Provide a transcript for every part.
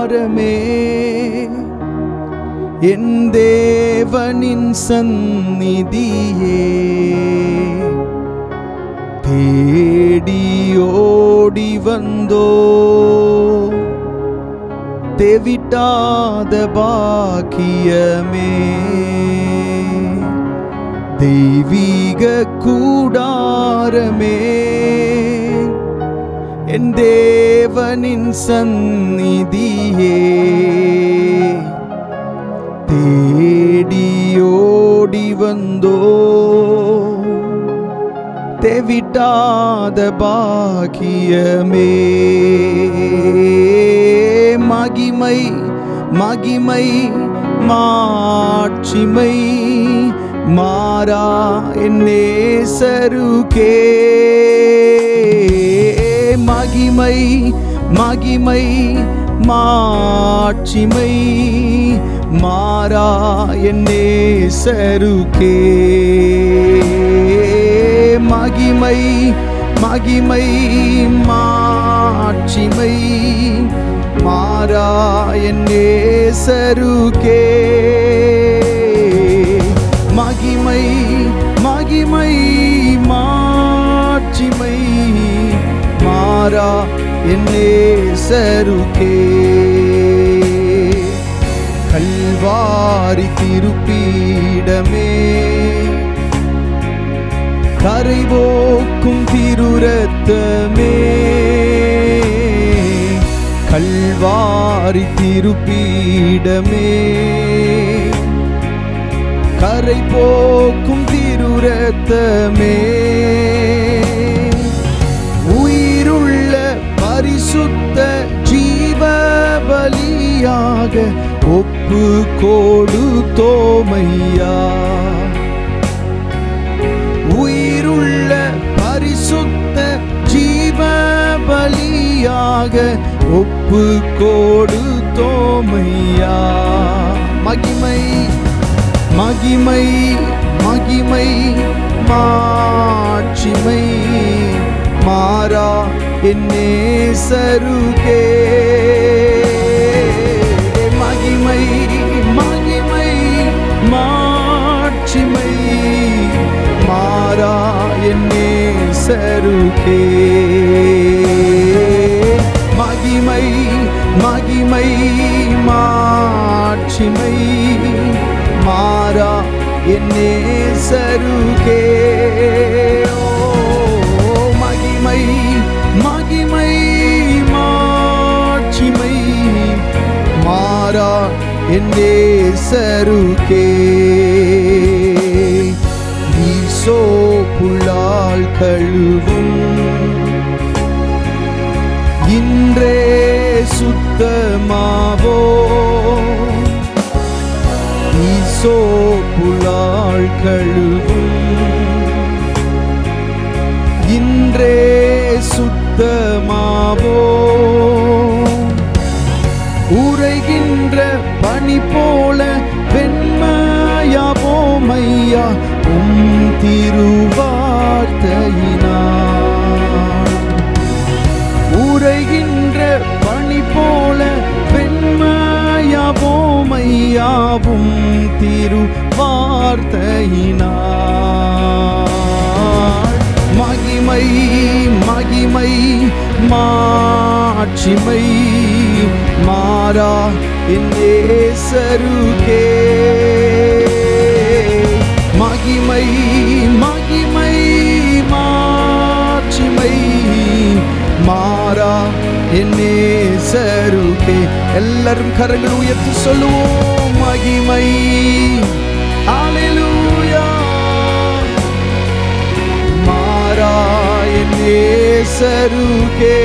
கூடாரமே என் தேவனின் சந்நிதியே தேடி ஓடி வந்தோ தெவிட்டாத பாக்கியமே தெய்வீக கூடாரமே என் தேவனின் சந்நிதியே தேடி ஓடி வந்தோ தெவிட்டாத பாக்கியமே மகிமை மகிமை மாட்சிமை மாறா என்னேசருக்கே மகிமை மகிமை மாட்சிமை மாறா என்னேசருக்கே மகிமை மகிமை மாட்சிமை மாறா என்னேசருக்கே மகிமை மகிமை மாட்சிமை மாறா என்னேசருக்கே கல்வாரி திருப்பீடமே கரைபோக்கும் திருரத்தமே கல்வாரி திருப்பீடமே கரை போக்கும் திருரத்தமே உயிருள்ள பரிசுத்த ஜீவ பலியாக ஒப்பு கோடு தோமையா உயிருள்ள பரிசுத்த ஜீவ பலியாக ஒப்பு கோடு தோமையா மகிமை மகிமை மகிமை மாட்சிமை மாறா என்னேசருகே மகிமை மகிமை மாட்சிமை மாறா என்னேசருகே மகிமை மகிமை மாட்சிமை மாறா என்னேசருகே ஓ மகிமை மகிமை மாட்சிமை மாறா என்னேசருகே ஈசோ புல்லால் கழுவும் இன்றே சுத்தமாவோ ஈசோ புலாள் கழுவும் இன்றே சுத்தமாவோ உரைகின்ற பனி போல வெண்மையாவோமையா உம் திருவார்த்தையினார் உரைகின்ற பனி போல வெண்மையாவோமையாவும் திரு வார்த்தையினார் மகிமை மகிமை மாட்சிமை மாறா என்னேசருகே மகிமை மகிமை மாட்சிமை மாறா என்னேசருகே எல்லாரும் கரங்கள் உயர்த்தி சொல்லுவோம் மகிமை ஹalleluya மாறா என்னேசருகே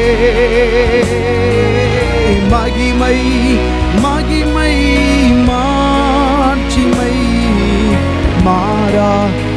மகிமை மகிமை மாட்சிமை மாறா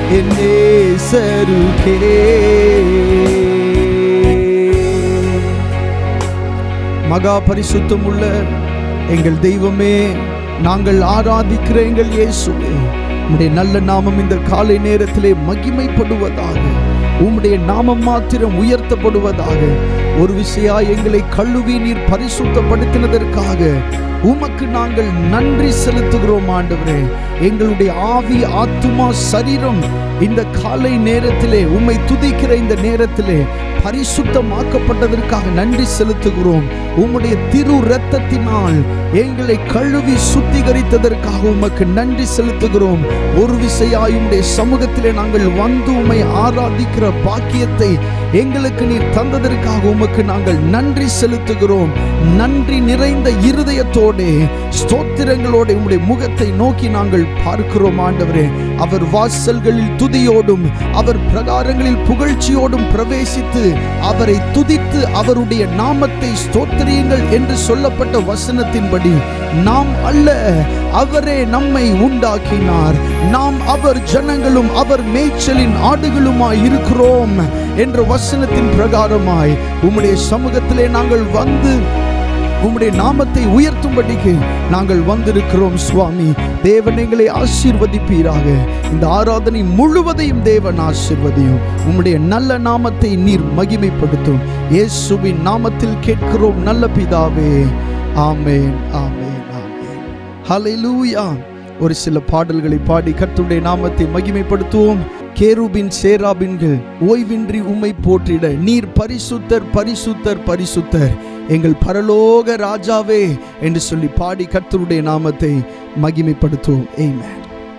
என்னேசருகே மகா பரிசுத்தம் உள்ள எங்கள் தெய்வமே நாங்கள் ஆராதிக்கிற எங்கள் இயேசுவே உம்முடைய நல்ல நாமம் இந்த காலை நேரத்திலே மகிமைப்படுவதாக உம்முடைய நாமம் மாத்திரம் உயர்த்தப்படுவதாக ஒரு விசையா எங்களை கழுவி நீர் பரிசுத்தப்படுத்தினதற்காக உமக்கு நாங்கள் நன்றி செலுத்துகிறோம் ஆண்டவரே எங்களுடைய ஆவி ஆத்துமா சரீரம் இந்த காலை நேரத்திலே உம்மை துதிக்கிற இந்த நேரத்திலே பரிசுத்தமாக்கப்பட்டதற்காக நன்றி செலுத்துகிறோம் உம்முடைய திரு இரத்தத்தினால் எங்களை கழுவி சுத்திகரித்ததற்காக உமக்கு நன்றி செலுத்துகிறோம் ஒரு விசையாய் உம்முடைய சமூகத்திலே நாங்கள் வந்து உம்மை ஆராதிக்கிற பாக்கியத்தை எங்களுக்கு நீர் தந்ததற்காக உமக்கு நாங்கள் நன்றி செலுத்துகிறோம் நன்றி நிறைந்த இருதயத்தோடே ஸ்தோத்திரங்களோட உம்முடைய முகத்தை நோக்கி நாங்கள் பார்க்கிறோம் ஆண்டவரே அவர் வாசல்களில் துதியோடும் அவர் பிரகாரங்களில் புகழ்ச்சியோடும் பிரவேசித்து அவரை துதித்து அவருடைய நாமத்தை ஸ்தோத்திரியுங்கள் என்று சொல்லப்பட்ட வசனத்தின்படி நாம் அல்ல அவரே நம்மை உண்டாக்கினார் நாம் அவர் ஜனங்களும் அவர் மேய்ச்சலின் ஆடுகளுமாய் இருக்கிறோம் என்ற வசனத்தின் பிரகாரமாய் உம்முடைய சமூகத்திலே நாங்கள் வந்து உம்முடைய நாமத்தை உயர்த்தும்படிக்கு நாங்கள் வந்திருக்கிறோம் சுவாமி தேவன் எங்களை ஆசீர்வதிப்பீராக இந்த ஆராதனை முழுவதையும் தேவன் ஆசீர்வதியும் உம்முடைய நல்ல நாமத்தை நீர் மகிமைப்படுத்தும் இயேசுவின் நாமத்தில் கேட்கிறோம் நல்ல பிதாவே ஆமென் ஆமென் ஆமென் ஹalleluya ஒரு சில பாடல்களை பாடி கர்த்தருடைய நாமத்தை மகிமைப்படுத்துவோம் கேருபின் சேராபின்கள் ஓய்வின்றி உம்மை போற்றிட நீர் பரிசுத்தர் பரிசுத்தர் பரிசுத்தர் எங்கள் பரலோக ராஜாவே என்று சொல்லி பாடி கர்த்தருடைய நாமத்தை மகிமைப்படுத்துவோம் ஆமென்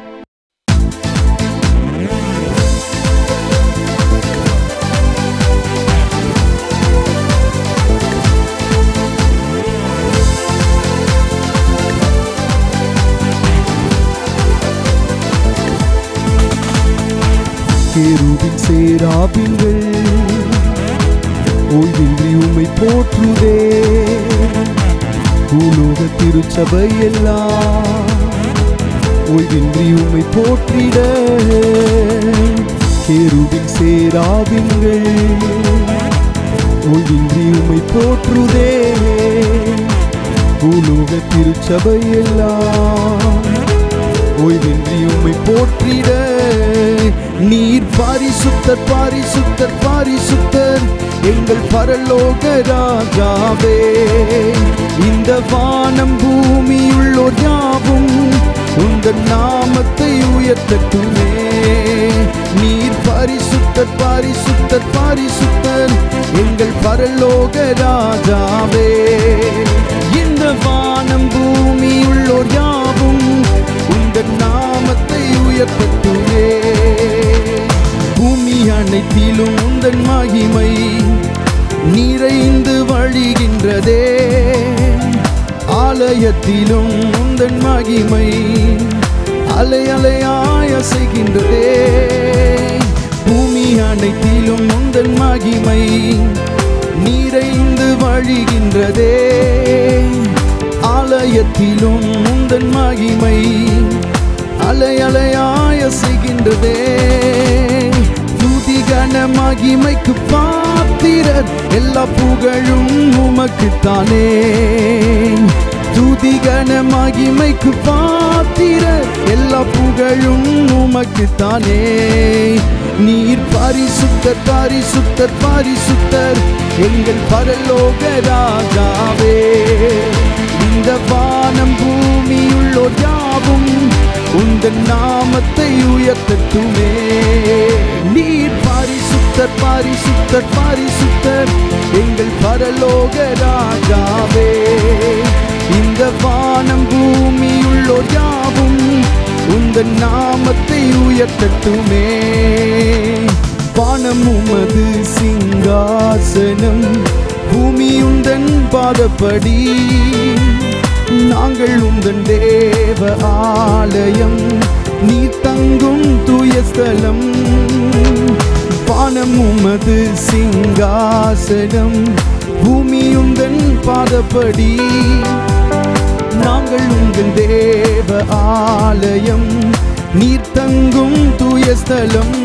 கேருபின் சேராபின்கள் ஓய்வின்றி உம்மை போற்றுதே பூலோக திருச்சபை எல்லாம் ஓய்வின்றி உம்மை போற்றிட கேருபின் சேராபின்கள் ஓய்வின்றி உம்மை போற்றுதே பூலோக திருச்சபை எல்லாம் ஓய்வின்றி உம்மை போற்றிட நீர் பாரிசுத்தர் பாரிசுத்தர் பாரிசுத்தர் எங்கள் பரலோக ராஜாவே இந்த வானம் பூமி உள்ளோர் யாவும் உங்கள் நாமத்தை உயர்த்தட்டுமே நீர் பாரிசுத்தர் பாரிசுத்தர் பாரிசுத்தர் எங்கள் பரலோக ராஜாவே இந்த வானம் பூமி உள்ளோர் யாவும் உங்கள் நாமத்தை உயர்த்தட்டுமே பூமி அனைத்திலும் உந்தன் மகிமை நிறைந்து வழிகின்றதே ஆலயத்திலும் உந்தன் மகிமை அலை அலையாய் அசைகின்றதே பூமி அனைத்திலும் உந்தன் மகிமை நிறைந்து வழிகின்றதே ஆலயத்திலும் உந்தன் மகிமை அலை அலையாய செய்கின்றதே துதிகன மகிமைக்கு பாத்திரர் எல்லா புகழும் உமக்குத்தானே துதிகன மகிமைக்கு பாத்திரர் எல்லா புகழும் உமக்குத்தானே நீர் பரிசுத்தர் பரிசுத்தர் பரிசுத்தர் எங்கள் பரலோக ராஜாவே இந்த வானம் பூமியுள்ளோர் யாவும் உந்தன் நாமத்தை உயர்த்தட்டுமே நீர் பாரிசுத்தர் பாரிசுத்தர் பாரிசுத்தர் எங்கள் பரலோக ராஜாவே இந்த வானம் பூமியுள்ளோர் யாவும் உந்தன் நாமத்தை உயர்த்தட்டுமே வானம் உமது சிங்காசனம் பூமி உந்தன் பாதப்படி நாங்கள் உந்தன் தேவ ஆலயம் நீ தங்கும் தூய ஸ்தலம் வானம் உமது சிங்காசனம் பூமி உந்தன் பாதப்படி நாங்கள் உங்கள் தேவ ஆலயம் நீர் தங்கும் தூய ஸ்தலம்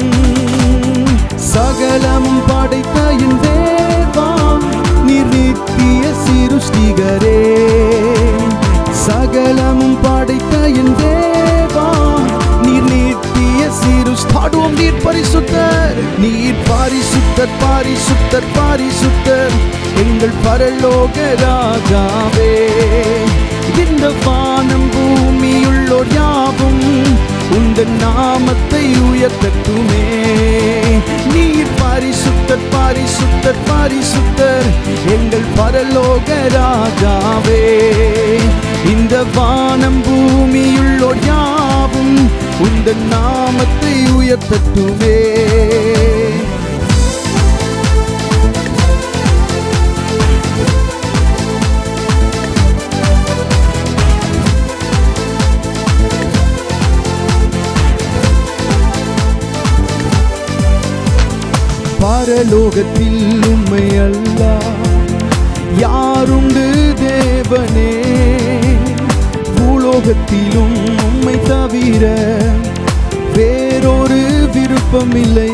சகலம் படைத்த என் தேவா நீர் நித்திய சிருஷ்டிகரே சகலமும் படைத்த என் தேவா நீர் நித்திய சிருஷ் பாடுவோம் நீர் பரிசுத்தர் நீர் பரி பாரிசுத்தர் பாரிசுத்தர் பாரிசுத்தர் எங்கள் பரலோக ராஜாவே இந்த வானம் பூமியுள்ளோர் யாவும் உந்தன் நாமத்தை உயர்த்தட்டுமே நீர் பாரிசுத்தர் பாரிசுத்தர் பாரிசுத்தர் எங்கள் பரலோக ராஜாவே இந்த வானம் பூமியுள்ளோர் யாவும் உந்தன் நாமத்தை உயர்த்தட்டுமே பரலோகத்தில் உண்மை அல்ல யாருண்டு தேவனே பூலோகத்திலும் உம்மை தவிர வேறொரு விருப்பம் இல்லை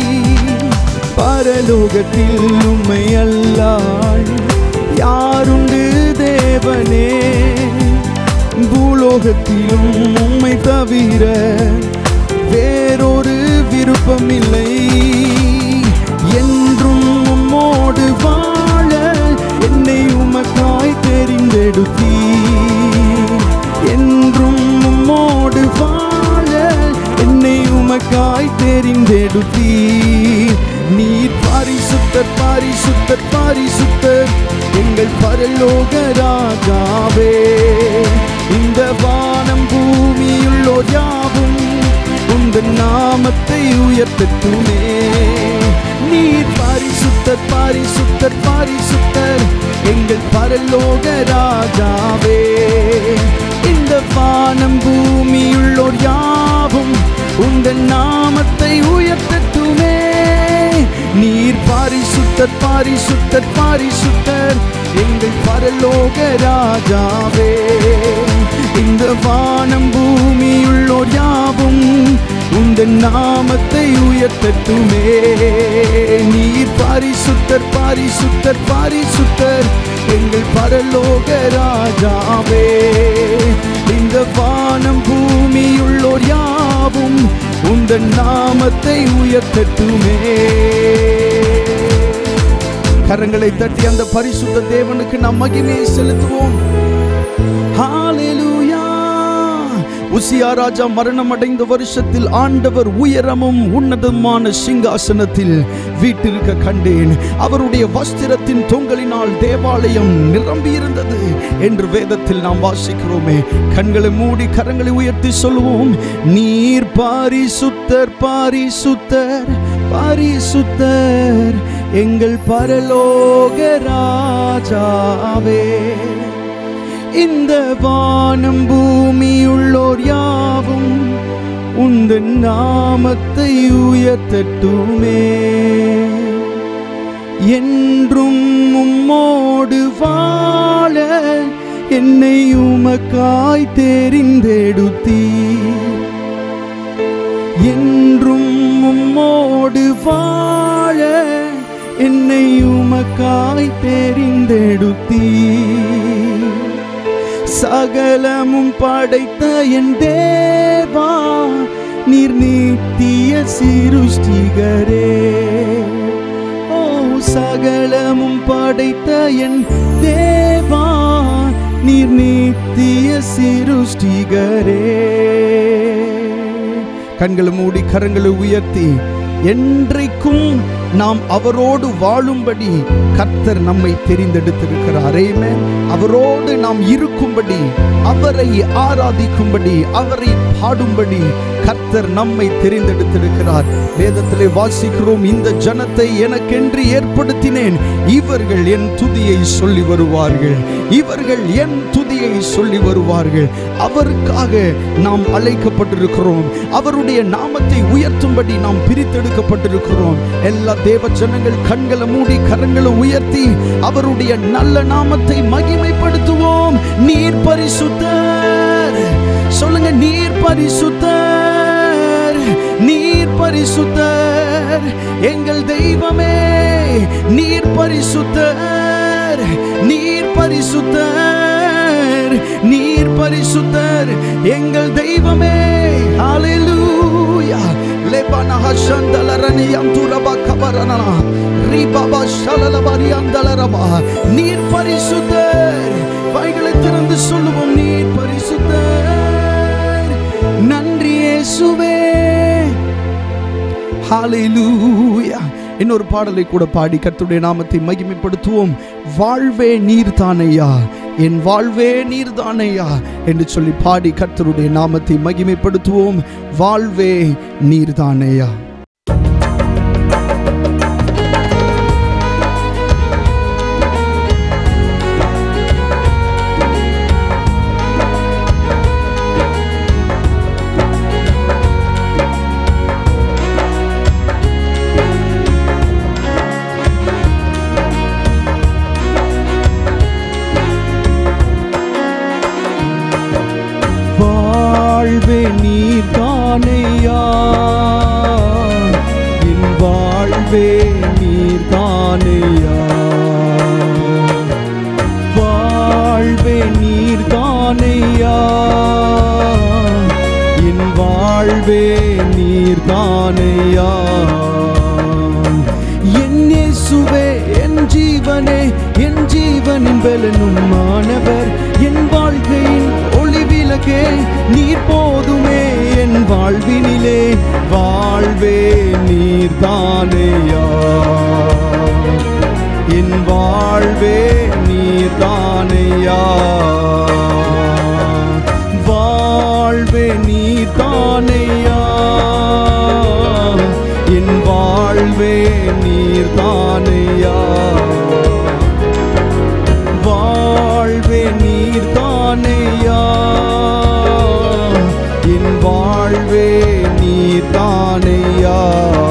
பரலோகத்தில் உம்மை அல்லாள் யாருண்டு தேவனே பூலோகத்திலும் உம்மை தவிர வேறொரு விருப்பம் இல்லை என்றும் உம்மோடு வாழ என்னை உமக்காய் தெரிந்தெடுத்தீ என்றும் உம்மோடு வாழ என்னை உமக்காய் தெரிந்தெடுத்தீ நீர் பாரிசுத்தர் பாரிசுத்தர் பாரிசுத்தர் எங்கள் பரலோக ராஜாவே இந்த வானம் பூமியுள்ளோர் யாவும் உந்தன் நாமத்தை உயர்த்தட்டுமே நீர் பாரிசுத்தர் பாரிசுத்தர் பாரிசுத்தர் எங்கள் பரலோக ராஜாவே இந்த வானம் பூமியுள்ளோர் யாவும் உந்தன் நாமத்தை உயர்த்தட்டுமே நீர் பாரிசுத்தர் பாரிசுத்தர் பாரிசுத்தர் எங்கள் பரலோக ராஜாவே இந்த வானம் பூமியுள்ளோர் யாவும் உந்தன் நாமத்தை உயர்த்தட்டுமே நீர் பாரிசுத்தர் பாரிசுத்தர் பாரிசுத்தர் எங்கள் பரலோக ராஜாவே இந்த வானம் பூமியுள்ளோர் யாவும் உந்தன் நாமத்தை உயர்த்தட்டுமே கரங்களை தட்டி அந்த பரிசுத்த தேவனுக்கு நாம் மகிமையை செலுத்துவோம் ஹalleluya உசியா ராஜா மரணம் அடைந்த வருஷத்தில் ஆண்டவர் உயரமும் உன்னதமான சிங்காசனத்தில் வீட்டிருக்க கண்டேன் அவருடைய வஸ்திரத்தின் தொங்கலினால் தேவாலயம் நிரம்பி இருந்தது என்று வேதத்தில் நாம் வாசிக்கிறோமே கண்களை மூடி கரங்களை உயர்த்தி சொல்லுவோம் நீர் பாரிசுத்தர் பாரிசுத்தர் பாரிசுத்தர் எங்கள் பரலோக ராஜாவே இந்த வானம் பூமியுள்ளோர் யாவும் உந்தன் நாமத்தை உயர்த்தட்டுமே என்றும் உம்மோடு வாழ என்னை உமக்காய் தெரிந்தெடுத்தீர் என்றும் உம்மோடு வாழ என்னை உமக்காய் தெரிந்தெடுத்தீர் சகலமும் படைத்த என் தேவா நீர் நீத்திய சிருஷ்டிகரே ஓ சகலமும் படைத்த என் தேவா நீர் நீத்திய சிருஷ்டிகரே கண்களை மூடி கரங்களை உயர்த்தி என்றைக்கும் நாம் அவரோடு வாழும்படி கர்த்தர் நம்மை தெரிந்தெடுத்திருக்கிறார் Amen. அவரோடு நாம் இருக்கும்படி அவரை ஆராதிக்கும்படி அவரை பாடும்படி கர்த்தர் நம்மை தெரிந்தெடுத்திருக்கிறார் வேதத்திலே வாசிக்கிறோம் இந்த ஜனத்தை எனக்கென்று ஏற்படுத்தினேன் இவர்கள் என் துதியை சொல்லி வருவார்கள் இவர்கள் என் துதியை சொல்லி வருவார்கள் அவருக்காக நாம் அழைக்கப்பட்டிருக்கிறோம் அவருடைய நாமத்தை உயர்த்தும்படி நாம் பிரித்தெடுக்கப்பட்டிருக்கிறோம் எல்லா தேவ ஜனங்கள் கண்களை மூடி கரங்களை உயர்த்தி அவருடைய நல்ல நாமத்தை மகிமைப்படுத்துவோம் நீர் பரிசுத்தர் சொல்லுங்க நீர் பரிசுத்தர் நீர் பரிசுத்தர் எங்கள் தெய்வமே நீர் பரிசுத்தர் நீர் பரிசுத்தர் நீர் பரிசுத்தர் எங்கள் தெய்வமே ஹalleluya லெபனஹ ஷந்தலரனியம் துரப கபரனனா ரீபாபா ஷலலபரியாந்தலரபா நீர் பரிசுத்தர் வாய்களை திறந்து சொல்லுவோம் நீர் பரிசுத்தர் நன்றி இயேசுவே ஹalleluya இன்னொரு பாடலை கூட பாடி கர்த்தருடைய நாமத்தை மகிமைப்படுத்துவோம் வாழ்வே நீர்தானையா என் வாழ்வே நீர்தானையா என்று சொல்லி பாடி கர்த்தருடைய நாமத்தை மகிமைப்படுத்துவோம் வாழ்வே நீர்தானையா வாழ்வே நீர்தானையா என் வாழ்வே நீர்தானையா வாழ்வே நீர்தானையா என் வாழ்வே நீர்தானையா என் இயேசுவே என் ஜீவனே என் ஜீவனின் பலனும் மாணவர் என் வாழ்க்கையின் ஒளி விளக்கே நீர் போதுமே என் வாழ்வினிலே வாழ்வே நீர்தானேயா என் வாழ்வே நீர்தானேயா வாழ்வே நீர்தானேயா என் வாழ்வே நீர்தானேயா வாழ்வே நீர்தானேயா என் வாழ்வே நீர்தானேயா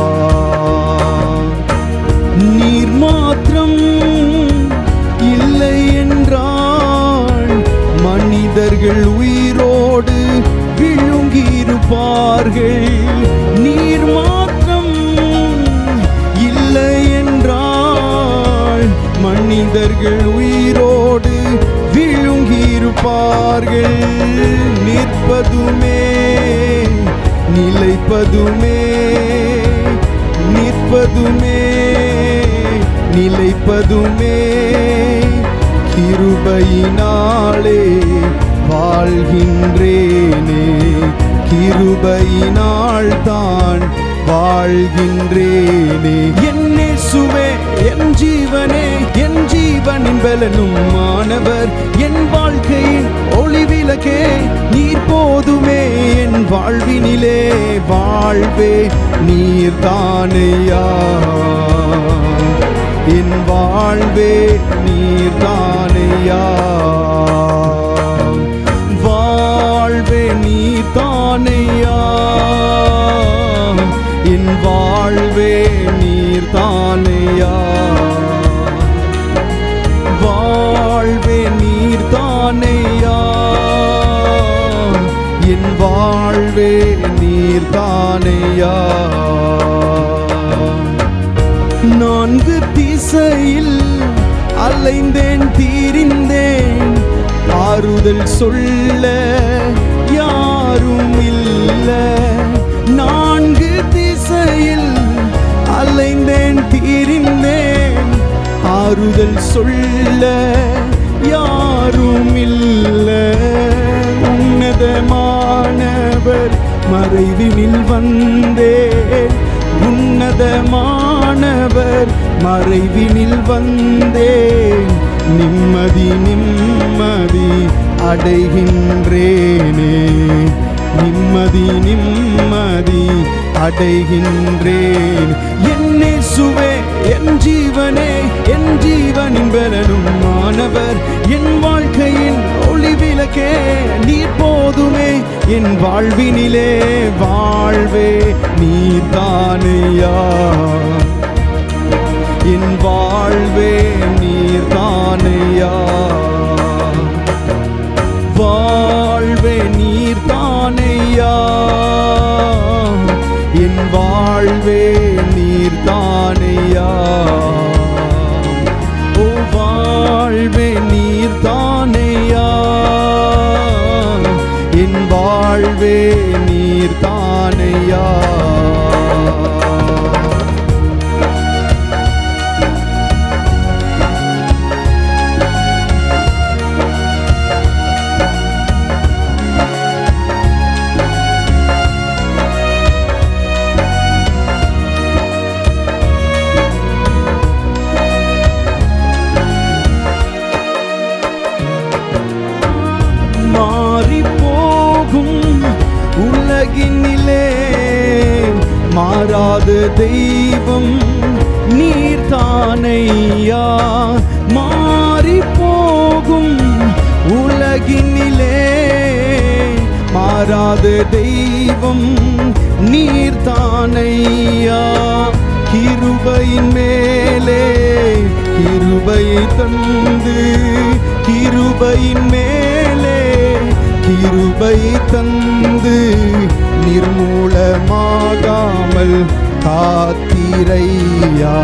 நீர் மாத்திரம் இல்லை என்றால் மனிதர்கள் உயிரோடு விழுங்கியிருப்பார்கள் நீர் மாத்திரம் இல்லை என்றால் மனிதர்கள் உயிரோடு விழுங்கியிருப்பார்கள் நிற்பதுமே நிலைப்பதுமே நிற்பதுமே நிலைப்பதுமே கிருபையினாலே வாழ்கின்றேனே கிருபையினால் தான் வாழ்கின்றேனே என்னே சுவே என் ஜீவனே என் ஜீவனின் பலனும் மாணவர் என் வாழ்க்கையின் ஒளி விளக்கே நீர் போதுமே என் வாழ்வினிலே வாழ்வே நீர் தானையா என் வாழ்வே நீர் தானையா வாழ்வே நீர் தானையா என் வாழ்வே நீர் தானையா வாழ்வே நீர் தானையா என் வாழ்வே நீர் தானையா நான்கு திசையில் அலைந்தேன் தீரிந்தேன் ஆறுதல் சொல்ல யாரும் இல்ல நான்கு திசையில் அலைந்தேன் தீரிந்தேன் ஆறுதல் சொல்ல யாரும் இல்ல உன்னதமானவர் மறைவினில் வந்தேன் உன்னதமானவர் மறைவினில் வந்தேன் நிம்மதி நிம்மதி அடைகின்றேனே நிம்மதி நிம்மதி அடைகின்றேன் என்னே சுவே என் ஜீவனே என் ஜீவனின் பலனும் மாணவர் என் வாழ்க்கையின் ஒளி விளக்கே நீர் போதுமே என் வாழ்வினிலே வாழ்வே நீர் தானையா என் வாழ்வே நீர் தானையா வாழ்வே நீர் தானையா என் வாழ்வே நீர் தானையா ஓ வாழ்வே நீர் தானையா என் வாழ்வே நீர் தானையா மாறாத தெய்வம் நீர்தானையா மாறி போகும் உலகினிலே மாறாத தெய்வம் நீர்தானையா கிருபையின் மேலே கிருபை தந்து கிருபையின் மேலே கிருபை தந்து நிர்மூலமாகாமல் காத்திரையா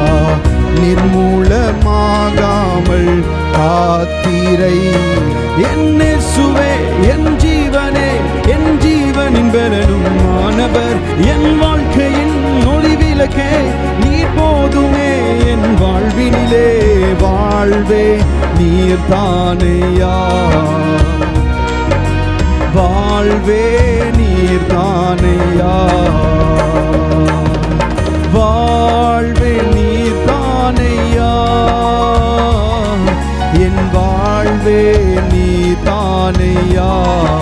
நிர்மூலமாகாமல் காத்திரை என்ன சுவே என் ஜீவனே என் ஜீவனின் பலனும் மாணவர் என் வாழ்க்கையின் ஒளி விளக்கே நீ போதுமே என் வாழ்வினிலே வாழ்வே நீர் தானையா வாழ்வே நீர் தானையா வாழ்வே நீர் தானையா என் வாழ்வே நீர் தானையா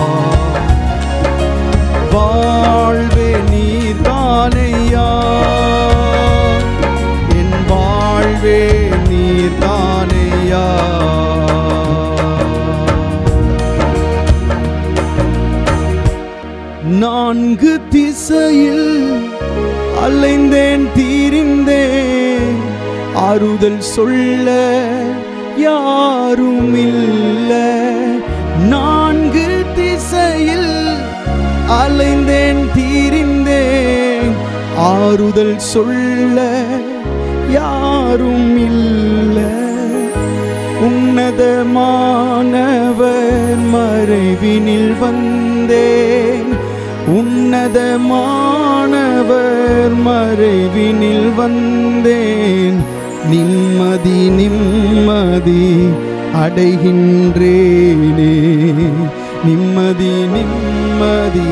வாழ்வே நீர் தானையா என் வாழ்வே நீர் தானையா நான்கு திசையில் அலைந்தேன் தீரிந்தேன் ஆறுதல் சொல்ல யாரும் இல்ல நான்கு திசையில் அலைந்தேன் தீரிந்தேன் ஆறுதல் சொல்ல யாரும் இல்லை உன்னதமானவர் மறைவினில் வந்தேன் உன்னதமானவர் மறைவினில் வந்தேன் நிம்மதி நிம்மதி அடைகின்றேனே நிம்மதி நிம்மதி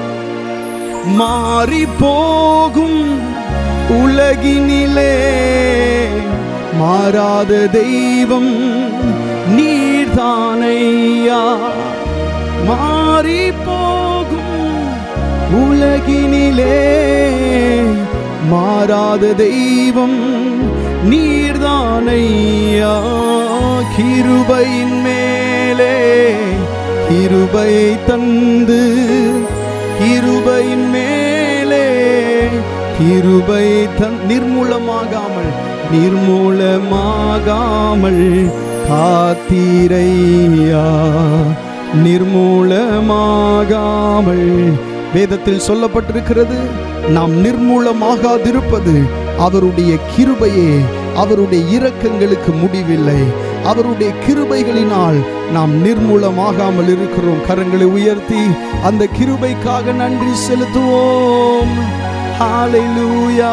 மாறி போகும் உலகினிலே மாறாத தெய்வம் நீர்தானையா மாறி போகும் உலகினிலே மாறாத தெய்வம் நீர்தானையா கிருபையின் மேலே கிருபை தந்து கிருபையின் மேலே கிருபை தன் நிர்மூலமாகாமல் நிர்மூலமாகாமல் காத்தீரையா நிர்மூலமாகாமல் வேதத்தில் சொல்லப்பட்டிருக்கிறது நாம் நிர்மூலமாகாதிருப்பது அவருடைய கிருபையே அவருடைய இரக்கங்களுக்கு முடிவில்லை அவருடைய கிருபைகளினால் நாம் நிர்மூலமாகாமல் இருக்கிறோம் கரங்களை உயர்த்தி அந்த கிருபைக்காக நன்றி செலுத்துவோம் ஹalleluya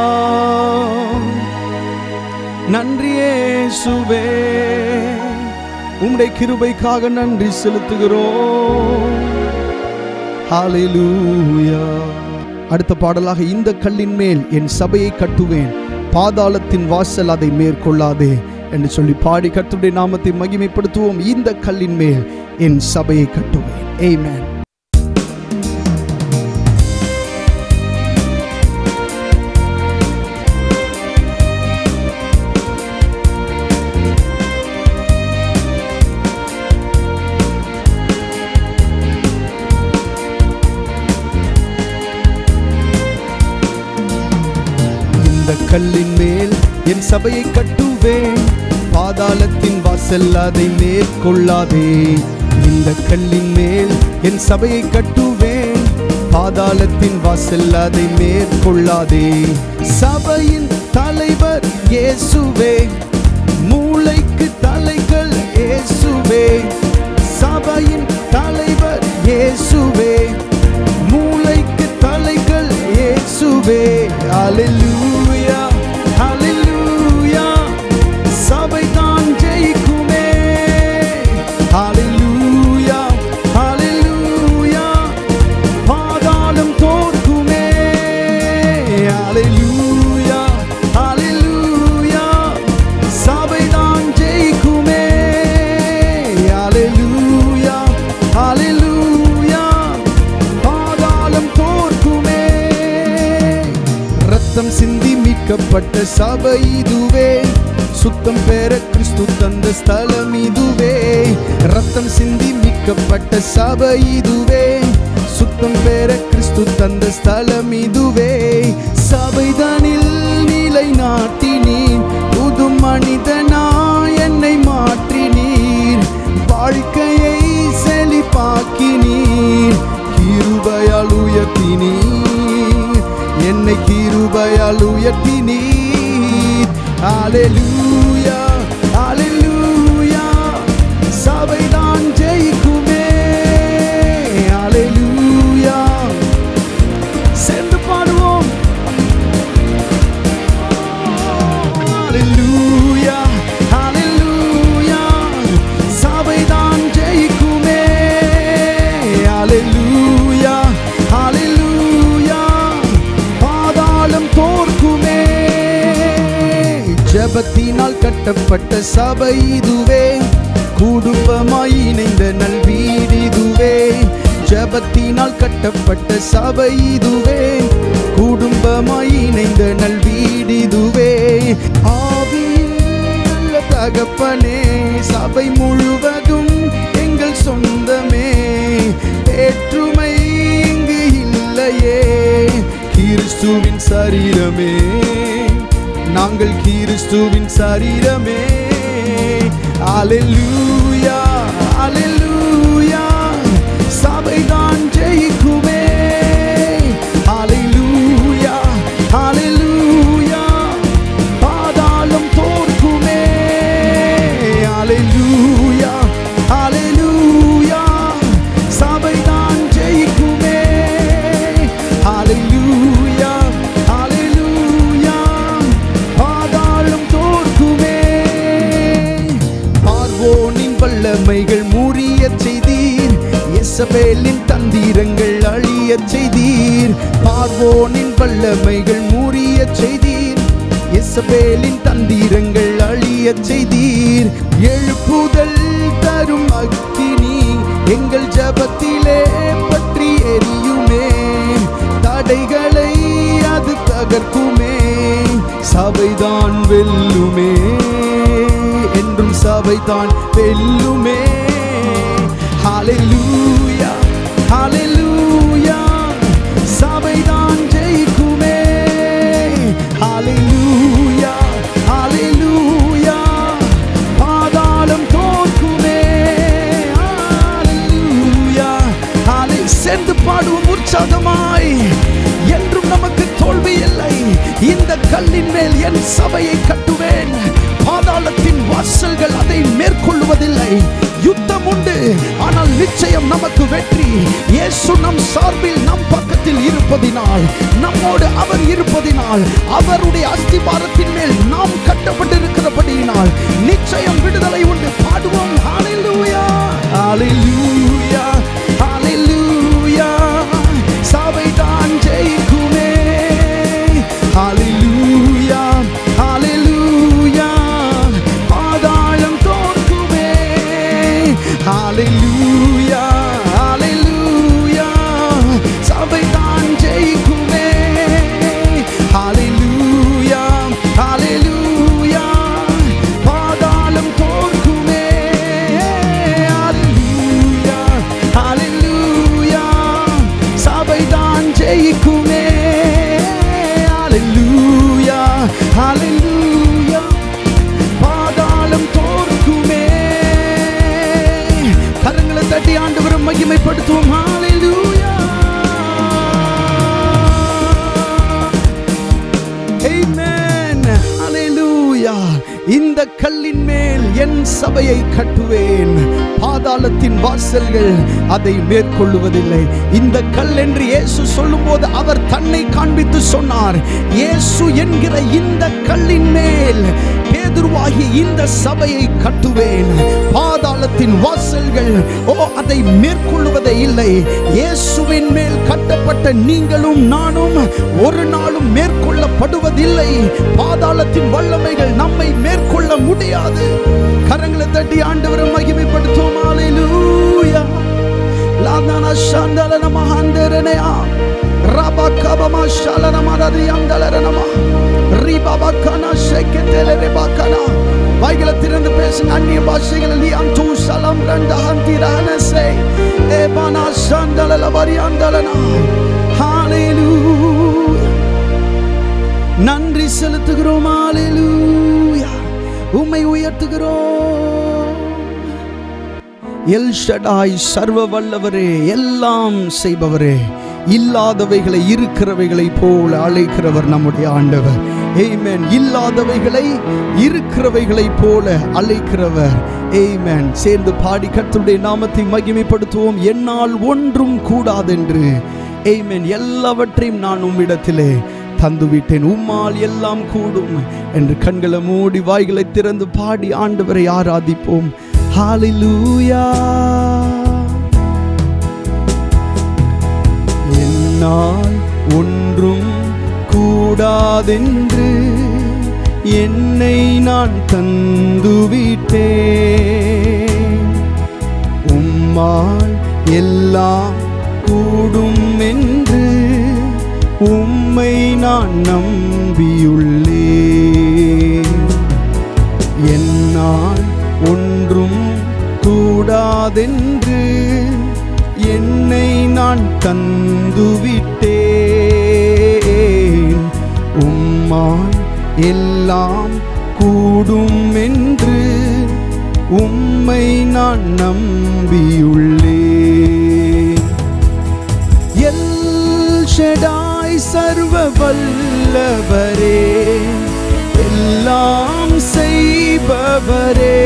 நன்றியே சுவே உம்முடைய கிருபைக்காக நன்றி செலுத்துகிறோம் ஹalleluya அடுத்த பாடலாக இந்த கல்லின் மேல் என் சபையை கட்டுவேன் பாதாளத்தின் வாசல் அதை மேற்கொள்ளாதே என்று சொல்லி பாடி கர்த்தருடைய நாமத்தை மகிமைப்படுத்துவோம் இந்த கல்லின் மேல் என் சபையை கட்டுவேன் ஆமென் இந்த கல்லின் மேல் என் சபையை கட்டுவேன் பாதாளத்தின் வாசல் அதை மேற்கொள்ளாதே இந்த கல்லின் மேல் என் சபையை கட்டுவேன் பாதாளத்தின் வாசல் அதை மேற்கொள்ளாதே சபையின் தலைவர் இயேசுவே மூளைக்கு தலைகள் இயேசுவே சபையின் தலைவர் இயேசுவே மூளைக்கு தலைகள் இயேசுவே ஹalleluya ஹalleluya சபை தான் ஜெயிக்குமே ஹalleluya ஹalleluya பாதாளம் தோற்குமே ஹalleluya ஹalleluya சபை தான் ஜெயிக்குமே ஹalleluya ஹalleluya பாதாளம் தோற்குமே மீட்கப்பட்ட சபை இதுவே சுத்தம் பெற கிறிஸ்து தந்த ஸ்தலம் இதுவே ரத்தம் சிந்தி மீட்கப்பட்ட சபை இதுவே சுத்தம் பெற கிறிஸ்து தந்த ஸ்தலம் இதுவே சபைதனில் நிலை நாட்டினீர் புது மனிதனா என்னை மாற்றினீர் வாழ்க்கையை செழிப்பாக்கினீர் கிருபையால் உயர்த்தினீர் என்னை கிருபையால் உயர்த்தினீர் ஹalleluya ஹalleluya சபைதான் ஜெயிக்குமே ஹalleluya சேர்ந்து பாடுவோம் ஹalleluya ஹalleluya சபைதான் ஜெயிக்குமே ஹalleluya ஹalleluya பாதாளம் தோற்குமே ஜெபத்தினால் கட்டப்பட்ட சபை இதுவே குடும்பமாய் இணைந்த நல்வீடு இதுவே ஜெபத்தினால் கட்டப்பட்ட சபை இதுவே குடும்பமாய் இணைந்த நல்வீடு இதுவே ஆவியில் நல்ல தகப்பனே சபை முழுவதும் எங்கள் சொந்தமே வேற்றுமை இங்கு இல்லையே கிறிஸ்துவின் சரீரமே நாங்கள் கிறிஸ்துவின் சரீரமே அலெலூயா அலெலூயா சபைதான் ஜெயிக்குமே அலெலூயா அலெலூயா பாதாளம் தோற்குமே அலெலூயா அலெலூயா சபைதான் ஜெயிக்குமே அலெலூயா அலெலூயா பாதாளம் தோற்குமே பார்வோனின் வல்லமைகள் முறியச் செய்தீர் எசபேலின் தந்திரங்கள் அழியச் செய்தீர் பார்வோனின் வல்லமைகள் முறியச் செய்தீர் எசபேலின் தந்திரங்கள் அழியச் செய்தீர் எழுப்புதல் தரும் அக்கினி எங்கள் ஜபத்திலே பற்றி எரியுமே தடைகளை அது தகர்க்குமே சபைதான் வெல்லுமே என்றும் சபைதான் வெல்லுமே ஹalleluya ஹalleluya சபைதான் ஜெயிக்குமே ஹalleluya ஹalleluya பாதாளம் தோற்குமே ஹalleluya ஹalலே சேர்ந்து பாடுவோம் உற்சாகமாய் என்றும் நமக்கு தோல்வி இல்லை இந்த கல்லின் மேல் என் சபையை கட்டுவேன் பாதாளத்தின் வாசல்கள் அதை மேற்கொள்வதில்லை யுத்தம் உண்டு ஆனால் நிச்சயம் நமக்கு வெற்றி இயேசு நம் சார்பில் நம் பக்கத்தில் இருப்பதினால் நம்மோடு அவர் இருப்பதினால் அவருடைய அஸ்திபாரத்தின் மேல் நாம் கட்டப்பட்டிருக்கிறபடியினால் நிச்சயம் விடுதலை உண்டு பாடுவோம் ஹalleluya ஹalleluya ஹalleluya சபைதான் ஜெயிக்குமே ஹalleluya ஹalleluya பாதாளம் தோற்குமே ஹalleluya ஹalleluya சபைதான் ஜெயிக்குமே ஹalleluya ஹalleluya பாதாளம் தோற்குமே ஹalleluya ஹalleluya சபைதான் ஜெயிக்குமே ஹalleluya ஹalleluya பாதாளம் தோற்குமே கரங்களை தட்டி ஆண்டவரை மகிமைப்படுத்துவோம் ஹalleluya Amen. Hallelujah. இந்த கல்லின் மேல் என் சபையை கட்டுவேன் பாதாளத்தின் வாசல்கள் அதை மேற்கொள்ளுவதில்லை இந்த கல் என்று இயேசு சொல்லும்போது அவர் தன்னை காண்பித்து சொன்னார் இயேசு என்கிற இந்த கல்லின் மேல் பேதுருவாகி இந்த சபையை கட்டுவேன் பாதாளத்தின் வாசல்கள் ஓ அதை மேற்கொள்ளுவதே இல்லை இயேசுவின் மேல் கட்டப்பட்ட நீங்களும் நானும் ஒரு நாளும் மேற்கொள்ளப்படுவதில்லை பாதாளத்தின் வல்லமைகள் நம்மை மேற்கொள்ள முடியாது கரங்களை தட்டி ஆண்டவரை மகிமைப்படுத்துவோம் ஹalleluya லாதானா சந்தலன மகாந்தரனையா ரபகபமா ஷலன மரதி அந்தலரனமா ரிபபகனா ஷெக்கெதெல ரெபகனா வாய்களை திறந்து பேசுங்க அந்நிய பாஷைகளில் நீ அந்து சலம் ரெண்ட ஹந்திரஹனசே ஏபானா சந்தலல வரியாந்தலனா ஹalleluya நன்றி செலுத்துகிறோம் ஹalleluya உம்மை உயர்த்துகிறோம் எல் ஷடாய் சர்வ வல்லவரே எல்லாம் செய்பவரே இல்லாதவைகளை இருக்கிறவைகளை போல அழைக்கிறவர் நம்முடைய ஆண்டவர் ஏமேன் இல்லாதவைகளை இருக்கிறவைகளை போல அழைக்கிறவர் ஏமேன் சேர்ந்து பாடி கர்த்தருடைய நாமத்தை மகிமைப்படுத்துவோம் என்னால் ஒன்றும் கூடாதென்று ஏமேன் எல்லாவற்றையும் நான் உம்மிடத்திலே தந்துவிட்டேன் உம்மால் எல்லாம் கூடும் என்று கண்களை மூடி வாய்களை திறந்து பாடி ஆண்டவரை ஆராதிப்போம் ஹalleluya என்னால் ஒன்றும் கூடாதென்று என்னை நான் தந்துவிட்டேன் உம்மால் எல்லாம் கூடும் என்று உம்மை நான் நம்பியுள்ளேன் என்னால் ஒன்றும் கூடாதென்று என்னை நான் தந்துவிட்டேன் உம்மால் எல்லாம் கூடும் என்று உம்மை நான் நம்பியுள்ளேன் எல் ஷடாய் சர்வ வல்லவரே எல்லாம் செய்பவரே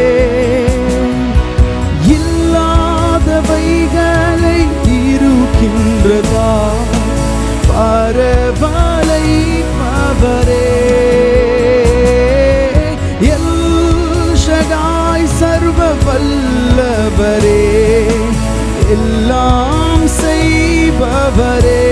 இல்லாதவைகளை இருக்கின்றதா பரவலை பவரே எல் ஷடாய் சர்வ வல்லவரே எல்லாம் செய்பவரே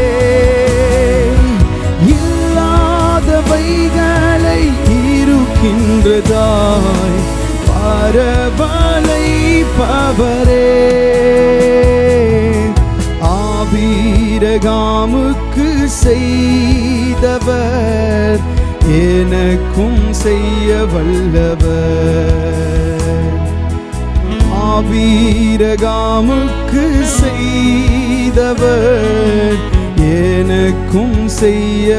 இல்லாதவைகளை இருக்கின்றதாய் பரவலை பவரே ஆபீரகாமுக்கு செய்தவர் எனக்கும் செய்ய வல்லவர் ஆபீரகாமுக்கு செய்தவர் எனக்கும் செய்ய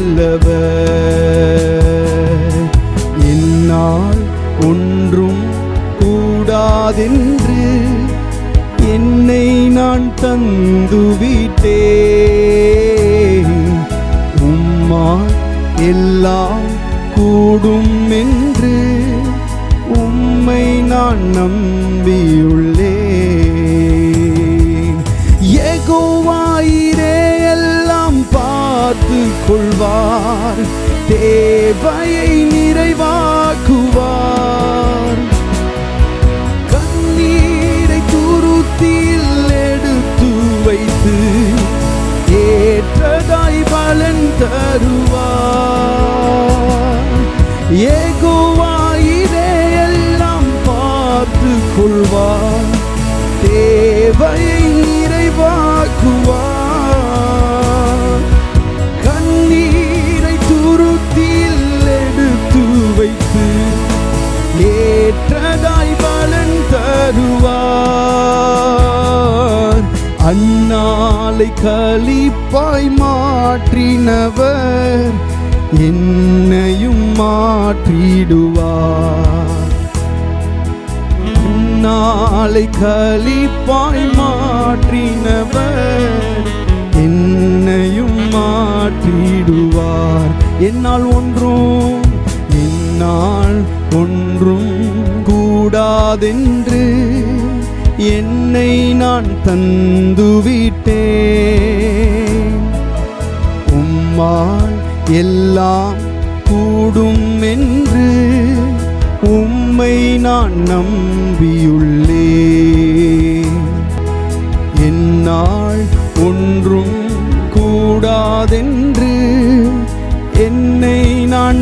வல்லவர் என்னால் ஒன்றும் கூடாதென்று என்னை நான் தந்துவிட்டேன் உம்மால் எல்லாம் கூடும் என்று உம்மை நான் நம்பியுள்ளேன் ஏகோவாயிரே எல்லாம் பார்த்து கொள்வார் தேவையை நிறைவாக்குவார் கண்ணீரை துருத்தியில் எடுத்து வைத்து ஏற்றதாய் பலன் தருவார் ஏகோவாயிரே எல்லாம் பார்த்து கொள்வார் தேவையை நிறைவாக்குவார் கண்ணீரை துருத்தியில் எடுத்து வைத்து ஏற்றதாய் பலன் தருவார் அந்நாளை கலிப்பாய் மாற்றினவர் என்னையும் மாற்றிடுவார் நாளை கலிப்பாய் மாற்றினவர் என்னையும் மாற்றிடுவார் என்னால் ஒன்றும் என்னால் ஒன்றும் கூடாதென்று என்னை நான் தந்துவிட்டேன் உம்மால் எல்லாம் கூடும் என்று உம்மை நான் நம்பியுள்ளேன் என்னால் ஒன்றும் கூடாதென்று என்னை நான்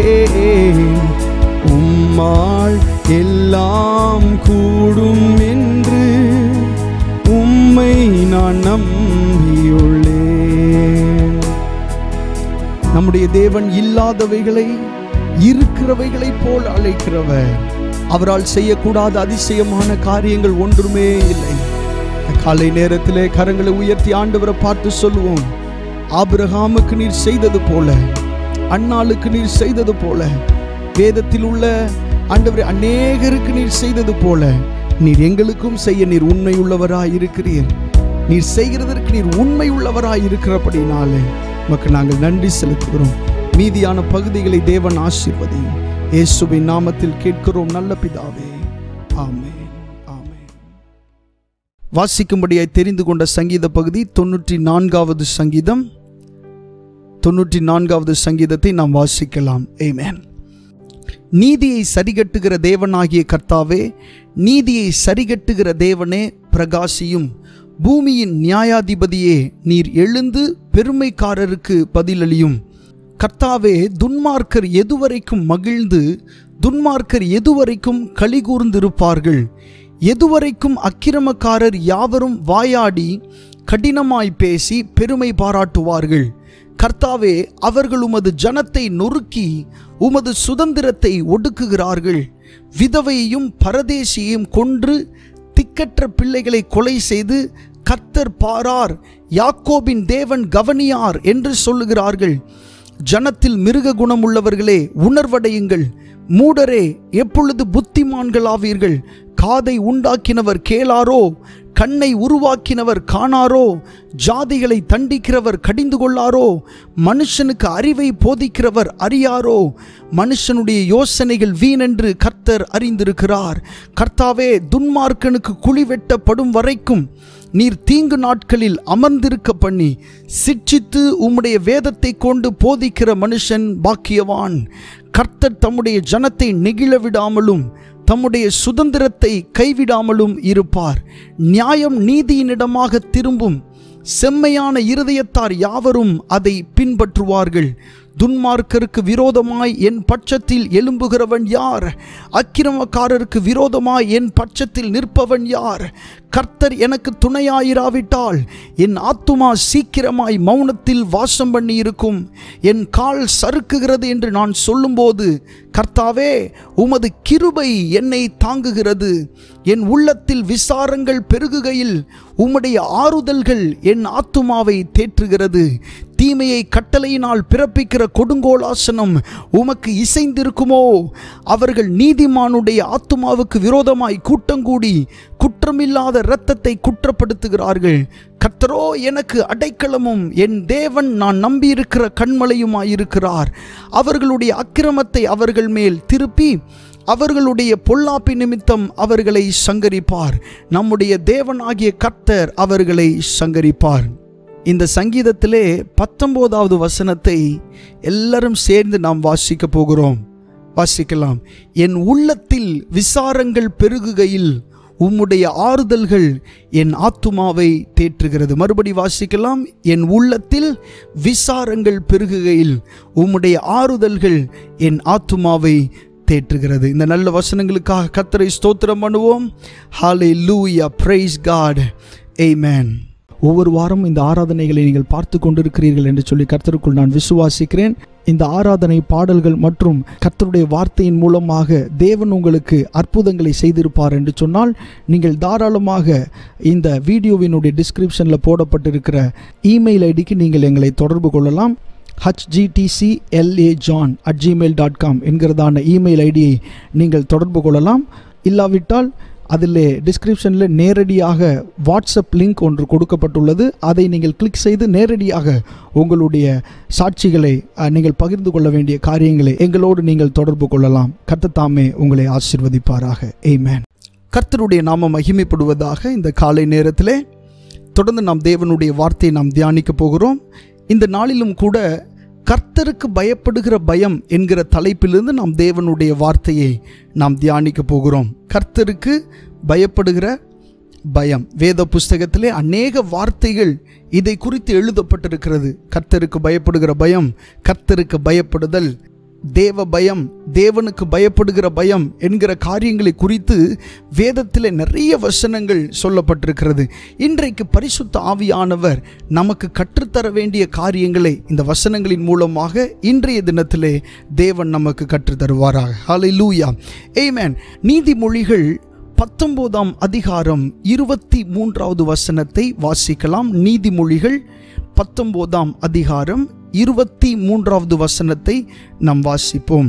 தந்துவிட்டேன் உம்மால் எல்லாம் கூடும் என்று நான் நம்பியுள்ளேன் நம்முடைய தேவன் இல்லாதவைகளை இருக்கிறவைகளைப் போல் அழைக்கிறவர் அவரால் செய்யக்கூடாத அதிசயமான காரியங்கள் ஒன்றுமே இல்லை காலை நேரத்திலே கரங்களை உயர்த்தி ஆண்டவரை பார்த்து சொல்லுவோம் ஆபிரகாமுக்கு நீர் செய்தது போல அன்னாளுக்கு நீர் செய்தது போல வேதத்தில் உள்ள ஆண்டவரை அநேகருக்கு நீர் செய்தது போல நீர் எங்களுக்கும் செய்ய நீர் உண்மை உள்ளவராய் இருக்கிறீர் நீர் செய்கிறதற்கு நீர் உண்மை உள்ளவராய் இருக்கிறபடினாலே உமக்கு நாங்கள் நன்றி செலுத்துகிறோம் மீதியான பகுதிகளை தேவன் ஆசீர்வதியும் இயேசுவின் நாமத்தில் கேட்கிறோம் நல்ல பிதாவே ஆமென் ஆமென் வாசிக்கும்படியாய் தெரிந்து கொண்ட சங்கீத பகுதி தொண்ணூற்றி நான்காவது சங்கீதம் தொண்ணூற்றி நான்காவது சங்கீதத்தை நாம் வாசிக்கலாம் ஏமேன் நீதியை சரிகட்டுகிற தேவனாகிய கர்த்தாவே நீதியை சரிகட்டுகிற தேவனே பிரகாசியும் பூமியின் நியாயாதிபதியே நீர் எழுந்து பெருமைக்காரருக்கு பதிலளியும் கர்த்தாவே துன்மார்க்கர் எதுவரைக்கும் மகிழ்ந்து துன்மார்க்கர் எதுவரைக்கும் கலிகூர்ந்திருப்பார்கள் எதுவரைக்கும் அக்கிரமக்காரர் யாவரும் வாயாடி கடினமாய் பேசி பெருமை பாராட்டுவார்கள் கர்த்தாவே அவர்கள் உமது ஜனத்தை நொறுக்கி உமது சுதந்திரத்தை ஒடுக்குகிறார்கள் விதவையையும் பரதேசியையும் கொன்று திக்கற்ற பிள்ளைகளை கொலை செய்து கர்த்தர் பாரார் யாக்கோபின் தேவன் கவனியார் என்று சொல்லுகிறார்கள் ஜனத்தில் மிருக குணமுள்ளவர்களே உணர்வடையுங்கள் மூடரே எப்பொழுது புத்திமான்களாவீர்கள் காதை உண்டாக்கினவர் கேளாரோ கண்ணை உருவாக்கினவர் காணாரோ ஜாதிகளை தண்டிக்கிறவர் கடிந்து கொள்ளாரோ மனுஷனுக்கு அறிவை போதிக்கிறவர் அறியாரோ மனுஷனுடைய யோசனைகள் வீணென்று கர்த்தர் அறிந்திருக்கிறார் கர்த்தாவே துன்மார்க்கனுக்கு குழி வெட்டப்படும் வரைக்கும் நீர் தீங்கு நாட்களில் அமர்ந்திருக்க பண்ணி சிட்சித்து உம்முடைய வேதத்தை கொண்டு போதிக்கிற மனுஷன் பாக்கியவான் கர்த்தர் தம்முடைய ஜனத்தை நெகிழ விடாமலும் தம்முடைய சுதந்திரத்தை கைவிடாமலும் இருப்பார் நியாயம் நீதியினிடமாக திரும்பும் செம்மையான இருதயத்தார் யாவரும் அதை பின்பற்றுவார்கள் துன்மார்க்கருக்கு விரோதமாய் என் பட்சத்தில் எழும்புகிறவன் யார் அக்கிரமக்காரருக்கு விரோதமாய் என் பட்சத்தில் நிற்பவன் யார் கர்த்தர் எனக்கு துணையாயிராவிட்டால் என் ஆத்துமா சீக்கிரமாய் மௌனத்தில் வாசம் பண்ணி இருக்கும் என் கால் சறுக்குகிறது என்று நான் சொல்லும்போது கர்த்தாவே உமது கிருபை என்னை தாங்குகிறது என் உள்ளத்தில் விசாரங்கள் பெருகுகையில் உம்முடைய ஆறுதல்கள் என் ஆத்துமாவை தேற்றுகிறது தீமையை கட்டளையினால் பிறப்பிக்கிற கொடுங்கோலாசனம் உமக்கு இசைந்திருக்குமோ அவர்கள் நீதிமானுடைய ஆத்துமாவுக்கு விரோதமாய் கூட்டங்கூடி குற்றமில்லாத இரத்தத்தை குற்றப்படுத்துகிறார்கள் கர்த்தரோ எனக்கு அடைக்கலமும் என் தேவன் நான் நம்பியிருக்கிற கண்மலையுமாயிருக்கிறார் அவர்களுடைய அக்கிரமத்தை அவர்கள் மேல் திருப்பி அவர்களுடைய பொல்லாப்பி நிமித்தம் அவர்களை சங்கரிப்பார் நம்முடைய தேவனாகிய கர்த்தர் அவர்களை சங்கரிப்பார் இந்த சங்கீதத்திலே பத்தொம்போதாவது வசனத்தை எல்லாரும் சேர்ந்து நாம் வாசிக்க போகிறோம் வாசிக்கலாம் என் உள்ளத்தில் விசாரங்கள் பெருகுகையில் உம்முடைய ஆறுதல்கள் என் ஆத்துமாவை தேற்றுகிறது மறுபடி வாசிக்கலாம் என் உள்ளத்தில் விசாரங்கள் பெருகுகையில் உம்முடைய ஆறுதல்கள் என் ஆத்துமாவை தேற்றுகிறது இந்த நல்ல வசனங்களுக்காக கத்தரை ஸ்தோத்திரம் பண்ணுவோம் ஹாலே லூயா பிரைஸ் காட் ஏமேன் ஒவ்வொரு வாரம் இந்த ஆராதனைகளை நீங்கள் பார்த்து கொண்டிருக்கிறீர்கள் என்று சொல்லி கர்த்தருக்குள் நான் விசுவாசிக்கிறேன் இந்த ஆராதனை பாடல்கள் மற்றும் கர்த்தருடைய வார்த்தையின் மூலமாக தேவன் உங்களுக்கு அற்புதங்களை செய்திருப்பார் என்று சொன்னால் நீங்கள் தாராளமாக இந்த வீடியோவினுடைய டிஸ்கிரிப்ஷனில் போடப்பட்டிருக்கிற இமெயில் ஐடிக்கு நீங்கள் எங்களை தொடர்பு கொள்ளலாம் H G T C L A John at Gmail dot com என்கிறதான இமெயில் ஐடியை நீங்கள் தொடர்பு கொள்ளலாம் இல்லாவிட்டால் அதில் டிஸ்கிரிப்ஷனில் நேரடியாக வாட்ஸ்அப் லிங்க் ஒன்று கொடுக்கப்பட்டுள்ளது அதை நீங்கள் கிளிக் செய்து நேரடியாக உங்களுடைய சாட்சிகளை அஹ், நீங்கள் பகிர்ந்து கொள்ள வேண்டிய காரியங்களை எங்களோடு நீங்கள் தொடர்பு கொள்ளலாம் கர்த்தத்தாமே உங்களை ஆசிர்வதிப்பாராக ஏமேன் கர்த்தருடைய நாம மகிமைப்படுவதாக இந்த காலை நேரத்திலே தொடர்ந்து நாம் தேவனுடைய வார்த்தையை நாம் தியானிக்க போகிறோம் இந்த நாளிலும் கூட கர்த்தருக்கு பயப்படுகிற பயம் என்கிற தலைப்பிலிருந்து நாம் தேவனுடைய வார்த்தையை நாம் தியானிக்க போகிறோம் கர்த்தருக்கு பயப்படுகிற பயம் வேத புஸ்தகத்திலே அநேக வார்த்தைகள் இதை குறித்து எழுதப்பட்டிருக்கிறது கர்த்தருக்கு பயப்படுகிற பயம் கர்த்தருக்கு பயப்படுதல் தேவ பயம் தேவனுக்கு பயப்படுகிற பயம் என்கிற காரியங்களை குறித்து வேதத்தில் நிறைய வசனங்கள் சொல்லப்பட்டிருக்கிறது இன்றைக்கு பரிசுத்த ஆவியானவர் நமக்கு கற்றுத்தர வேண்டிய காரியங்களை இந்த வசனங்களின் மூலமாக இன்றைய தினத்திலே தேவன் நமக்கு கற்றுத்தருவாராக ஹலை லூயா ஏமேன் நீதிமொழிகள் பத்தொன்பதாம் அதிகாரம் இருபத்தி மூன்றாவது வசனத்தை வாசிக்கலாம் நீதிமொழிகள் பத்தொன்பதாம் அதிகாரம் இருபத்தி மூன்றாவது வசனத்தை நாம் வாசிப்போம்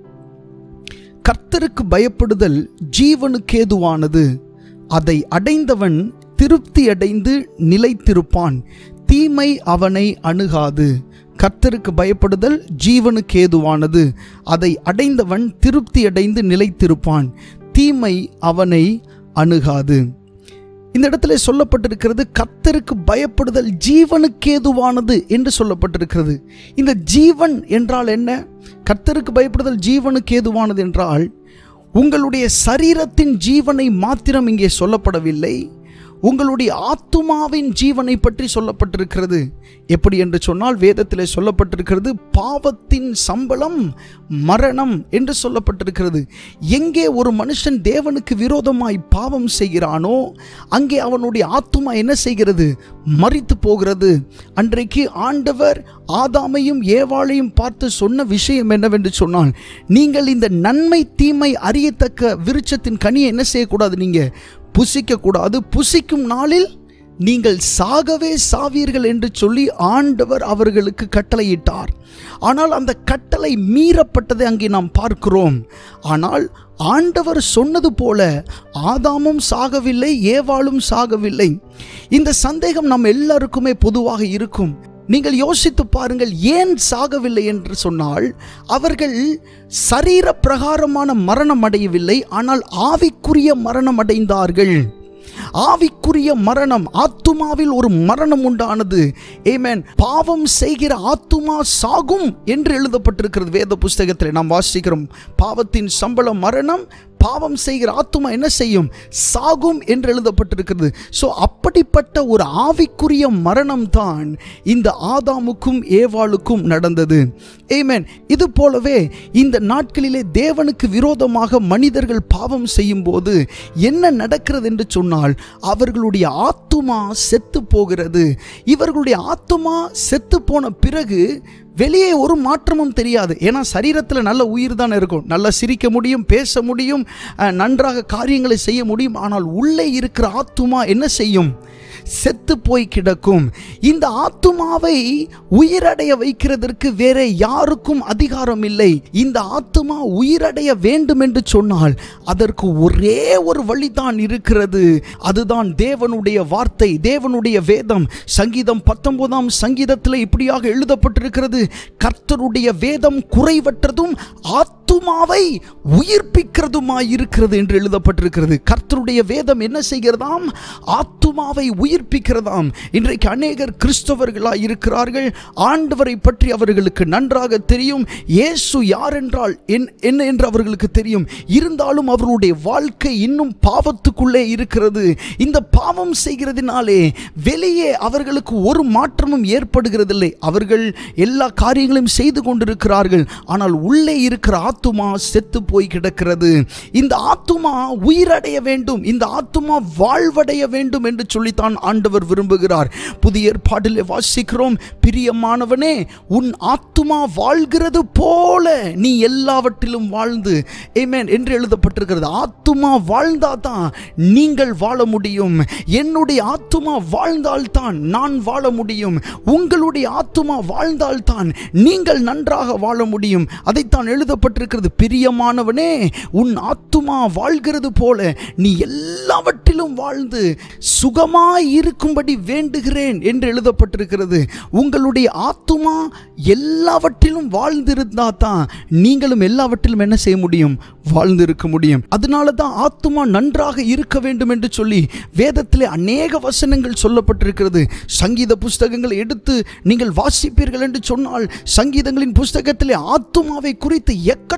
கர்த்தருக்கு பயப்படுதல் ஜீவனுக்கேதுவானது அதை அடைந்தவன் திருப்தி அடைந்து நிலைத்திருப்பான் தீமை அவனை அணுகாது கர்த்தருக்கு பயப்படுதல் ஜீவனுக்கு ஏதுவானது அதை அடைந்தவன் திருப்தி அடைந்து நிலைத்திருப்பான் தீமை அவனை அணுகாது இந்த இடத்துல சொல்லப்பட்டிருக்கிறது கர்த்தருக்கு பயப்படுதல் ஜீவனுக்கு ஏதுவானது என்று சொல்லப்பட்டிருக்கிறது இந்த ஜீவன் என்றால் என்ன கர்த்தருக்கு பயப்படுதல் ஜீவனுக்கு ஏதுவானது என்றால் உங்களுடைய சரீரத்தின் ஜீவனை மாத்திரம் இங்கே சொல்லப்படவில்லை உங்களுடைய ஆத்துமாவின் ஜீவனை பற்றி சொல்லப்பட்டிருக்கிறது எப்படி என்று சொன்னால் வேதத்தில் சொல்லப்பட்டிருக்கிறது பாவத்தின் சம்பளம் மரணம் என்று சொல்லப்பட்டிருக்கிறது எங்கே ஒரு மனுஷன் தேவனுக்கு விரோதமாய் பாவம் செய்கிறானோ அங்கே அவனுடைய ஆத்துமா என்ன செய்கிறது மறித்து போகிறது அன்றைக்கு ஆண்டவர் ஆதாமையும் ஏவாளையும் பார்த்து சொன்ன விஷயம் என்னவென்று சொன்னால் நீங்கள் இந்த நன்மை தீமை அறியத்தக்க விருட்சத்தின் கனியை என்ன செய்யக்கூடாது நீங்கள் புசிக்கக்கூடாது புசிக்கும் நாளில் நீங்கள் சாகவே சாவீர்கள் என்று சொல்லி ஆண்டவர் அவர்களுக்கு கட்டளையிட்டார் ஆனால் அந்த கட்டளை மீறப்பட்டதை அங்கே நாம் பார்க்கிறோம் ஆனால் ஆண்டவர் சொன்னது போல ஆதாமும் சாகவில்லை ஏவாளும் சாகவில்லை இந்த சந்தேகம் நம்ம எல்லாருக்குமே பொதுவாக இருக்கும் நீங்கள் யோசித்து பாருங்கள் ஏன் சாகவில்லை என்று சொன்னால் அவர்கள் சரீர பிரகாரமான மரணம் அடையவில்லை ஆனால் ஆவிக்குரிய மரணம் அடைந்தார்கள் ஆவிக்குரிய மரணம் ஆத்துமாவில் ஒரு மரணம் உண்டானது ஏமேன் பாவம் செய்கிற ஆத்துமா சாகும் என்று எழுதப்பட்டிருக்கிறது வேத புஸ்தகத்தில் நாம் வாசிக்கிறோம் பாவத்தின் சம்பளம் மரணம் பாவம் செய்கிற ஆத்துமா என்ன செய்யும் சாகும் என்று எழுதப்பட்டிருக்கிறது ஸோ அப்படிப்பட்ட ஒரு ஆவிக்குரிய மரணம் தான் இந்த ஆதாமுக்கும் ஏவாளுக்கும் நடந்தது ஏமேன் இது போலவே இந்த நாட்களிலே தேவனுக்கு விரோதமாக மனிதர்கள் பாவம் செய்யும் போது என்ன நடக்கிறது என்று சொன்னால் அவர்களுடைய ஆத்துமா செத்து போகிறது இவர்களுடைய ஆத்துமா செத்து போன பிறகு வெளியே ஒரு மாற்றமும் தெரியாது ஏன்னா சரீரத்தில் நல்ல உயிர் தான் இருக்கும் நல்லா சிரிக்க முடியும் பேச முடியும் அஹ், நன்றாக காரியங்களை செய்ய முடியும் ஆனால் உள்ளே இருக்கிற ஆத்துமா என்ன செய்யும் செத்து போய் கிடக்கும் இந்த ஆத்துமாவை உயிரடைய வைக்கிறதற்கு வேற யாருக்கும் அதிகாரம் இல்லை இந்த ஆத்துமா உயிரடைய வேண்டும் என்று சொன்னால் அதற்கு ஒரே ஒரு வழிதான் இருக்கிறது அதுதான் தேவனுடைய வார்த்தை தேவனுடைய வேதம் சங்கீதம் பத்தொன்பதாம் சங்கீதத்தில் இப்படியாக எழுதப்பட்டிருக்கிறது கர்த்தருடைய வேதம் குறைவற்றதும் ஆத்துமாவை உயிர்ப்பிக்கிறதுமாய் இருக்கிறது என்று எழுதப்பட்டிருக்கிறது கர்த்தருடைய வேதம் என்ன செய்கிறதாம் ஆத்துமாவை உயிர்ப்பிக்கிறதாம் இன்றைக்கு அநேகர் கிறிஸ்தவர்களாய் இருக்கிறார்கள் ஆண்டவரை பற்றி அவர்களுக்கு நன்றாக தெரியும் இயேசு யார் என்றால் என்- என்ன என்று அவர்களுக்கு தெரியும் இருந்தாலும் அவர்களுடைய வாழ்க்கை இன்னும் பாவத்துக்குள்ளே இருக்கிறது இந்த பாவம் செய்கிறதினாலே வெளியே அவர்களுக்கு ஒரு மாற்றமும் ஏற்படுகிறதில்லை அவர்கள் எல்லா காரியங்களையும் செய்து கொண்டிருக்கிறார்கள் ஆனால் உள்ளே இருக்கிற ஆத்துமா செத்து போய் கிடக்கிறது இந்த ஆத்துமா உயிரடைய வேண்டும் இந்த ஆத்துமா வாழ்வடைய வேண்டும் என்று சொல்லித்தான் ஆண்டவர் விரும்புகிறார் புதிய ஏற்பாட்டிலே வாசிக்கிறோம் பிரியமானவனே உன் ஆத்துமா வாழ்கிறது போல நீ எல்லாவற்றிலும் வாழ்ந்து ஏமேன் என்று எழுதப்பட்டிருக்கிறது ஆத்துமா வாழ்ந்தாதான் நீங்கள் வாழ முடியும் என்னுடைய ஆத்துமா வாழ்ந்தால்தான் நான் வாழ முடியும் உங்களுடைய ஆத்துமா வாழ்ந்தால்தான் நீங்கள் நன்றாக வாழ முடியும் அதைத்தான் எழுதப்பட்டிருக்கிறது பிரியமானவனே உன் ஆத்துமா வாழ்கிறது போல நீ எல்லாவற்றிலும் வாழ்ந்து சுகமாய் இருக்கும்படி வேண்டுகிறேன் என்று எழுதப்பட்டிருக்கிறது உங்களுடைய ஆத்துமா எல்லாவற்றிலும் வாழ்ந்திருந்தா தான் நீங்களும் எல்லாவற்றிலும் என்ன செய்ய முடியும் வாழ்ந்திருக்க முடியும் அதனால தான் ஆத்துமா நன்றாக இருக்க வேண்டும் என்று சொல்லி வேதத்திலே அநேக வசனங்கள் சொல்லப்பட்டிருக்கிறது சங்கீத புஸ்தகங்களை எடுத்து நீங்கள் வாசிப்பீர்கள் என்று சொன்னால் சங்கீதங்களின் புஸ்தகத்திலே ஆத்துமாவை குறித்து எக்கச்சக்க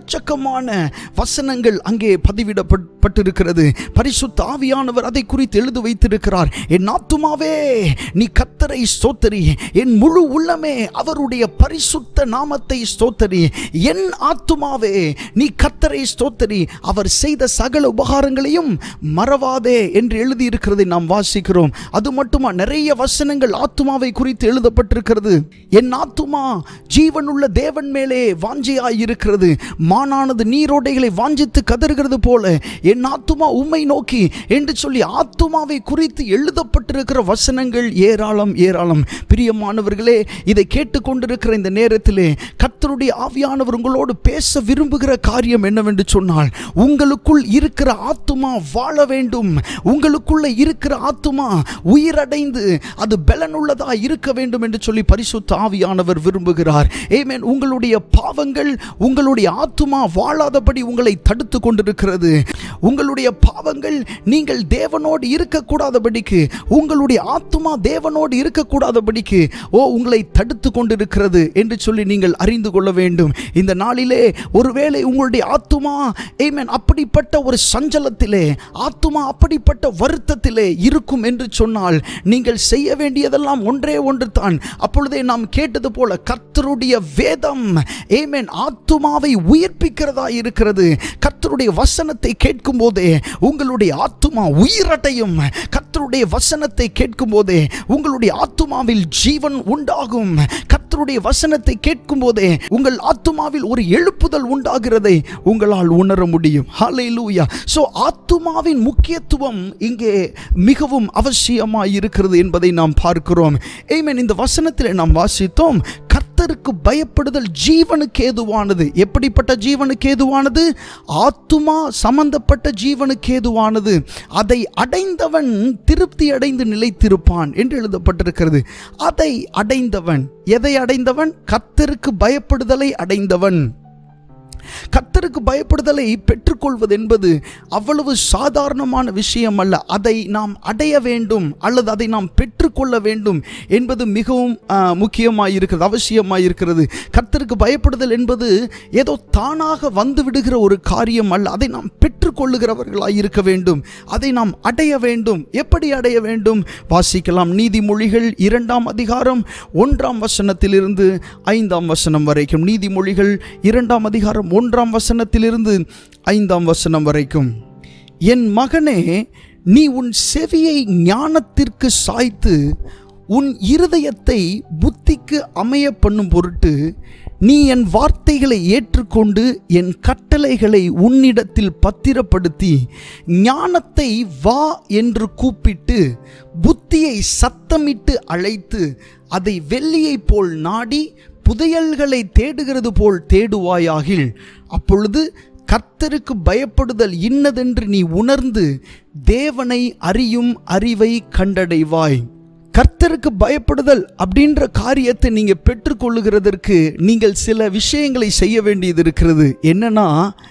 எக்கச்சக்கமான வசனங்கள் அங்கே பதிவிடப்பட்டிருக்கிறது பரிசுத்த ஆவியானவர் அதை குறித்து எழுதி வைத்திருக்கிறார் என் ஆத்துமாவே நீ கத்தரை ஸ்தோத்தரி என் முழு உள்ளமே அவருடைய பரிசுத்த நாமத்தை ஸ்தோத்தரி என் ஆத்துமாவே நீ கத்தரை ஸ்தோத்தரி அவர் செய்த சகல உபகாரங்களையும் மறவாதே என்று எழுதியிருக்கிறதை நாம் வாசிக்கிறோம் அது மட்டுமா நிறைய வசனங்கள் ஆத்துமாவை குறித்து எழுதப்பட்டிருக்கிறது என் ஆத்துமா ஜீவனுள்ள தேவன் மேலே வாஞ்சியாய் இருக்கிறது மானானது நீரோடைகளை வாஞ்சித்து கதறுகிறது போல என் ஆத்துமா உம்மை நோக்கி என்று சொல்லி ஆத்துமாவை குறித்து எழுதப்பட்டிருக்கிற வசனங்கள் ஏராளம் ஏராளம் பிரியமானவர்களே இதை கேட்டுக்கொண்டிருக்கிற இந்த நேரத்திலே கர்த்தருடைய ஆவியானவர் உங்களோடு பேச விரும்புகிற காரியம் என்னவென்று சொன்னால் உங்களுக்குள் இருக்கிற ஆத்துமா வாழ வேண்டும் உங்களுக்குள்ள இருக்கிற ஆத்துமா உயிரடைந்து அது பலனுள்ளதா இருக்க வேண்டும் என்று சொல்லி பரிசுத்த ஆவியானவர் விரும்புகிறார் ஏமேன் உங்களுடைய பாவங்கள் உங்களுடைய ஆத்துமா வாழாதபடி உங்களை தடுத்து கொண்டிருக்கிறது உங்களுடைய பாவங்கள் நீங்கள் தேவனோடு இருக்கக்கூடாதபடிக்கு உங்களுடைய ஆத்துமா தேவனோடு இருக்கக்கூடாதபடிக்கு ஓ உங்களை தடுத்து கொண்டிருக்கிறது என்று சொல்லி நீங்கள் அறிந்து கொள்ள வேண்டும் இந்த நாளிலே ஒருவேளை உங்களுடைய ஆத்துமா ஏமேன் அப்படிப்பட்ட ஒரு சஞ்சலத்திலே ஆத்துமா அப்படிப்பட்ட வருத்தத்திலே இருக்கும் என்று சொன்னால் நீங்கள் செய்ய வேண்டியதெல்லாம் ஒன்றே ஒன்று தான் அப்பொழுதே நாம் கேட்டது போல கர்த்தருடைய வேதம் ஏமேன் ஆத்துமாவை உயிர்ப்பிக்கிறதா இருக்கிறது கர்த்தருடைய வசனத்தை கேட்கும் போதே உங்களுடைய ஆத்துமா உயிரட்டையும் கர்த்தருடைய வசனத்தை கேட்கும் போதே உங்களுடைய ஆத்துமாவில் ஜீவன் உண்டாகும் கர்த்தருடைய வசனத்தை கேட்கும் போதே உங்கள் ஆத்துமாவில் ஒரு எழுப்புதல் உண்டாகிறதை உங்களால் உணர முடியும் ஹalleluya சோ ஆத்துமாவின் முக்கியத்துவம் இங்கே மிகவும் அவசியமாய் இருக்கிறது என்பதை நாம் பார்க்கிறோம் ஏமேன் இந்த வசனத்தில் நாம் வாசித்தோம் கர்த்தருக்கு பயப்படுதல் ஜீவனுக்கு ஏதுவானது எப்படிப்பட்ட ஜீவனுக்கு ஏதுவானது ஆத்துமா சம்பந்தப்பட்ட ஜீவனுக்கு ஏதுவானது அதை அடைந்தவன் திருப்தி அடைந்து நிலைத்திருப்பான் என்று எழுதப்பட்டிருக்கிறது அதை அடைந்தவன் எதை அடைந்தவன் கர்த்தருக்கு பயப்படுதலை அடைந்தவன் கர்த்தருக்கு பயப்படுதலை பெற்றுக்கொள்வது என்பது அவ்வளவு சாதாரணமான விஷயம் அல்ல அதை நாம் அடைய வேண்டும் அல்லது அதை நாம் பெற்றுக்கொள்ள வேண்டும் என்பது மிகவும் முக்கியமாக இருக்கிறது அவசியமாக இருக்கிறது கர்த்தருக்கு பயப்படுதல் என்பது ஏதோ தானாக வந்து விடுகிற ஒரு காரியம் அல்ல அதை நாம் பெற்றுக்கொள்ளுகிறவர்களாக இருக்க வேண்டும் அதை நாம் அடைய வேண்டும் எப்படி அடைய வேண்டும் வாசிக்கலாம் நீதிமொழிகள் இரண்டாம் அதிகாரம் ஒன்றாம் வசனத்திலிருந்து ஐந்தாம் வசனம் வரைக்கும் நீதிமொழிகள் இரண்டாம் அதிகாரம் ஒன்றாம் வசனத்திலிருந்து ஐந்தாம் வசனம் வரைக்கும் என் மகனே நீ உன் செவியை ஞானத்திற்கு சாய்த்து உன் இருதயத்தை புத்திக்கு அமைய பண்ணும் பொருட்டு நீ என் வார்த்தைகளை ஏற்றுக்கொண்டு என் கட்டளைகளை உன்னிடத்தில் பத்திரப்படுத்தி ஞானத்தை வா என்று கூப்பிட்டு புத்தியை சத்தமிட்டு அழைத்து அதை வெள்ளியைப் போல் நாடி புதையல்களை தேடுகிறது போல் தேடுவாயாகில் அப்பொழுது கர்த்தருக்கு பயப்படுதல் இன்னதென்று நீ உணர்ந்து தேவனை அறியும் அறிவை கண்டடைவாய் கர்த்தருக்கு பயப்படுதல் அப்படின்ற காரியத்தை நீங்க பெற்றுக்கொள்ளுகிறதற்கு நீங்கள் சில விஷயங்களை செய்ய வேண்டியது இருக்கிறது என்னன்னா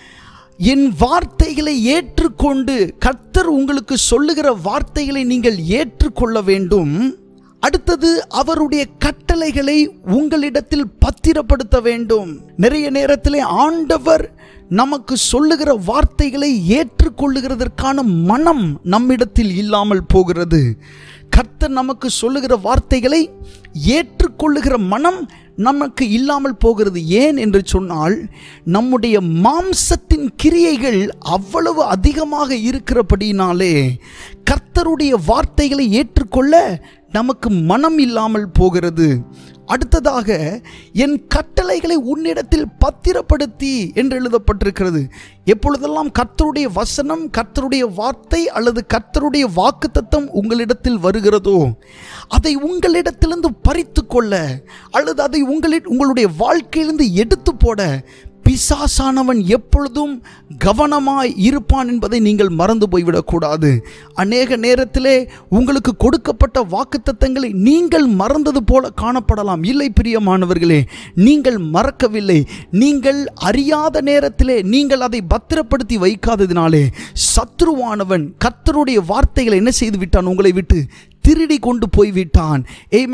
என் வார்த்தைகளை ஏற்றுக்கொண்டு கர்த்தர் உங்களுக்கு சொல்லுகிற வார்த்தைகளை நீங்கள் ஏற்றுக்கொள்ள வேண்டும் அடுத்தது அவருடைய கட்டளைகளை உங்களிடத்தில் பத்திரப்படுத்த வேண்டும் நிறைய நேரத்தில் ஆண்டவர் நமக்கு சொல்லுகிற வார்த்தைகளை ஏற்றுக்கொள்ளுகிறதற்கான மனம் நம்மிடத்தில் இல்லாமல் போகிறது கர்த்தர் நமக்கு சொல்லுகிற வார்த்தைகளை ஏற்றுக்கொள்ளுகிற மனம் நமக்கு இல்லாமல் போகிறது ஏன் என்று சொன்னால் நம்முடைய மாம்சத்தின் கிரியைகள் அவ்வளவு அதிகமாக இருக்கிறபடினாலே கர்த்தருடைய வார்த்தைகளை ஏற்றுக்கொள்ள நமக்கு மனம் இல்லாமல் போகிறது அடுத்ததாக என் கட்டளைகளை உன்னிடத்தில் பத்திரப்படுத்தி என்று எழுதப்பட்டிருக்கிறது எப்பொழுதெல்லாம் கர்த்தருடைய வசனம் கர்த்தருடைய வார்த்தை அல்லது கர்த்தருடைய வாக்குத்தத்தம் உங்களிடத்தில் வருகிறதோ அதை உங்களிடத்திலிருந்து பறித்து கொள்ள அல்லது அதை உங்களின் உங்களுடைய வாழ்க்கையிலிருந்து எடுத்து போட பிசாசானவன் எப்பொழுதும் கவனமாய் இருப்பான் என்பதை நீங்கள் மறந்து போய்விடக்கூடாது அநேக நேரத்திலே உங்களுக்கு கொடுக்கப்பட்ட வாக்குத்தத்தங்களை நீங்கள் மறந்தது போல காணப்படலாம் இல்லை பிரியமானவர்களே நீங்கள் மறக்கவில்லை நீங்கள் அறியாத நேரத்திலே நீங்கள் அதை பத்திரப்படுத்தி வைக்காததினாலே சத்ருவானவன் கர்த்தருடைய வார்த்தைகளை என்ன செய்து விட்டான் உங்களை விட்டு திருடி கொண்டு போய்விட்டான் ஏமேன்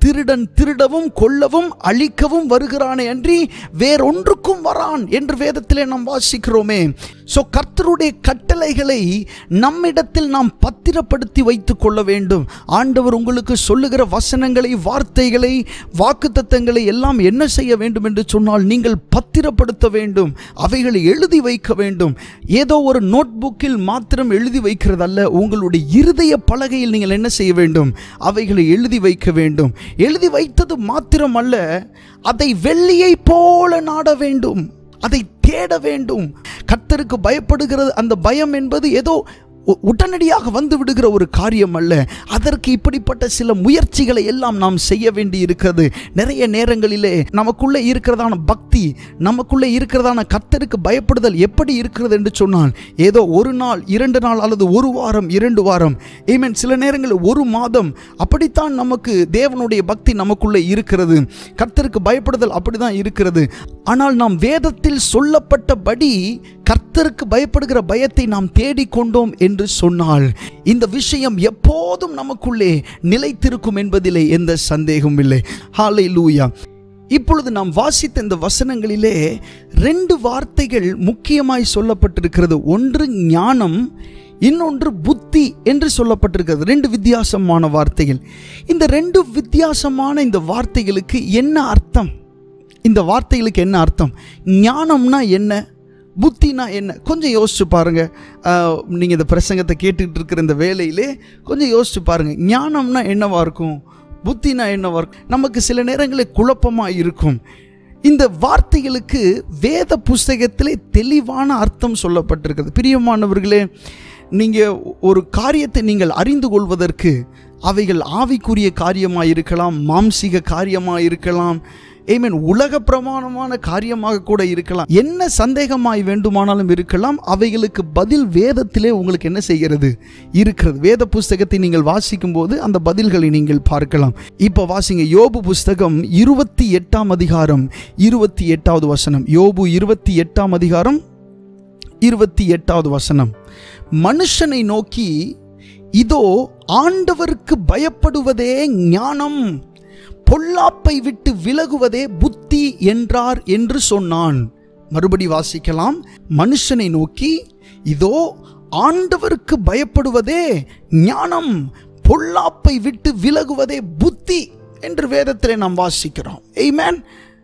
திருடன் திருடவும் கொல்லவும் அழிக்கவும் வருகிறானே அன்றி வேறொன்றுக்கும் வரான் என்று வேதத்திலே நாம் வாசிக்கிறோமே ஸோ கர்த்தருடைய கட்டளைகளை நம்மிடத்தில் நாம் பத்திரப்படுத்தி வைத்துக் கொள்ள வேண்டும் ஆண்டவர் உங்களுக்கு சொல்லுகிற வசனங்களை வார்த்தைகளை வாக்குத்தத்தங்களை எல்லாம் என்ன செய்ய வேண்டும் என்று சொன்னால் நீங்கள் பத்திரப்படுத்த வேண்டும் அவைகளை எழுதி வைக்க வேண்டும் ஏதோ ஒரு நோட் புக்கில் மாத்திரம் எழுதி வைக்கிறதல்ல உங்களுடைய இருதய பலகையில் நீங்கள் என்ன செய்ய வேண்டும் அவைகளை எழுதி வைக்க வேண்டும் எழுதி வைத்தது மாத்திரம் அல்ல அதை வெள்ளியை போல நாட வேண்டும் அதை தேட வேண்டும் கர்த்தருக்கு பயப்படுகிறது அந்த பயம் என்பது ஏதோ உ- உடனடியாக வந்து விடுகிற ஒரு காரியம் அல்ல அதற்கு இப்படிப்பட்ட சில முயற்சிகளை எல்லாம் நாம் செய்ய வேண்டி இருக்கிறது நிறைய நேரங்களிலே நமக்குள்ளே இருக்கிறதான பக்தி நமக்குள்ளே இருக்கிறதான கர்த்தருக்கு பயப்படுதல் எப்படி இருக்கிறது என்று சொன்னால் ஏதோ ஒரு நாள் இரண்டு நாள் அல்லது ஒரு வாரம் இரண்டு வாரம் ஏமேன் சில நேரங்களில் ஒரு மாதம் அப்படித்தான் நமக்கு தேவனுடைய பக்தி நமக்குள்ளே இருக்கிறது கர்த்தருக்கு பயப்படுதல் அப்படிதான் இருக்கிறது ஆனால் நாம் வேதத்தில் சொல்லப்பட்டபடி கர்த்தருக்கு பயப்படுகிற பயத்தை நாம் தேடிக்கொண்டோம் என்று சொன்னால் இந்த விஷயம் எப்போதும் நமக்குள்ளே நிலைத்திருக்கும் என்பதிலே எந்த சந்தேகமும் இல்லை ஹாலை லூயா இப்பொழுது நாம் வாசித்த இந்த வசனங்களிலே ரெண்டு வார்த்தைகள் முக்கியமாய் சொல்லப்பட்டிருக்கிறது ஒன்று ஞானம் இன்னொன்று புத்தி என்று சொல்லப்பட்டிருக்கிறது ரெண்டு வித்தியாசமான வார்த்தைகள் இந்த ரெண்டு வித்தியாசமான இந்த வார்த்தைகளுக்கு என்ன அர்த்தம் இந்த வார்த்தைகளுக்கு என்ன அர்த்தம் ஞானம்னா என்ன புத்தினா என்ன கொஞ்சம் யோசிச்சு பாருங்க நீங்கள் இந்த பிரசங்கத்தை கேட்டுட்டு இருக்கிற இந்த வேலையிலே கொஞ்சம் யோசிச்சு பாருங்க ஞானம்னா என்னவா இருக்கும் புத்தினா என்னவா இருக்கும் நமக்கு சில நேரங்களில் குழப்பமாக இருக்கும் இந்த வார்த்தைகளுக்கு வேத புஸ்தகத்திலே தெளிவான அர்த்தம் சொல்லப்பட்டிருக்கிறது பிரியமானவர்களே நீங்கள் ஒரு காரியத்தை நீங்கள் அறிந்து கொள்வதற்கு அவைகள் ஆவிக்குரிய காரியமாக இருக்கலாம் மாம்சீக காரியமாக இருக்கலாம் ஏமேன் உலக பிரமாணமான காரியமாக கூட இருக்கலாம் என்ன சந்தேகமாய் வேண்டுமானாலும் இருக்கலாம் அவைகளுக்கு பதில் வேதத்திலே உங்களுக்கு என்ன செய்கிறது இருக்கிறது வேத புஸ்தகத்தை நீங்கள் வாசிக்கும் போது அந்த பதில்களை நீங்கள் பார்க்கலாம் இப்போ வாசிங்க யோபு புஸ்தகம் இருபத்தி எட்டாம் அதிகாரம் இருபத்தி எட்டாவது வசனம் யோபு இருபத்தி எட்டாம் அதிகாரம் இருபத்தி எட்டாவது வசனம் மனுஷனை நோக்கி இதோ ஆண்டவருக்கு பயப்படுவதே ஞானம் பொல்லாப்பை விட்டு விலகுவதே புத்தி என்றார் என்று சொன்னான் மறுபடி வாசிக்கலாம் மனுஷனை நோக்கி இதோ ஆண்டவருக்கு பயப்படுவதே ஞானம் பொல்லாப்பை விட்டு விலகுவதே புத்தி என்று வேதத்திலே நாம் வாசிக்கிறோம் ஏய்மேன்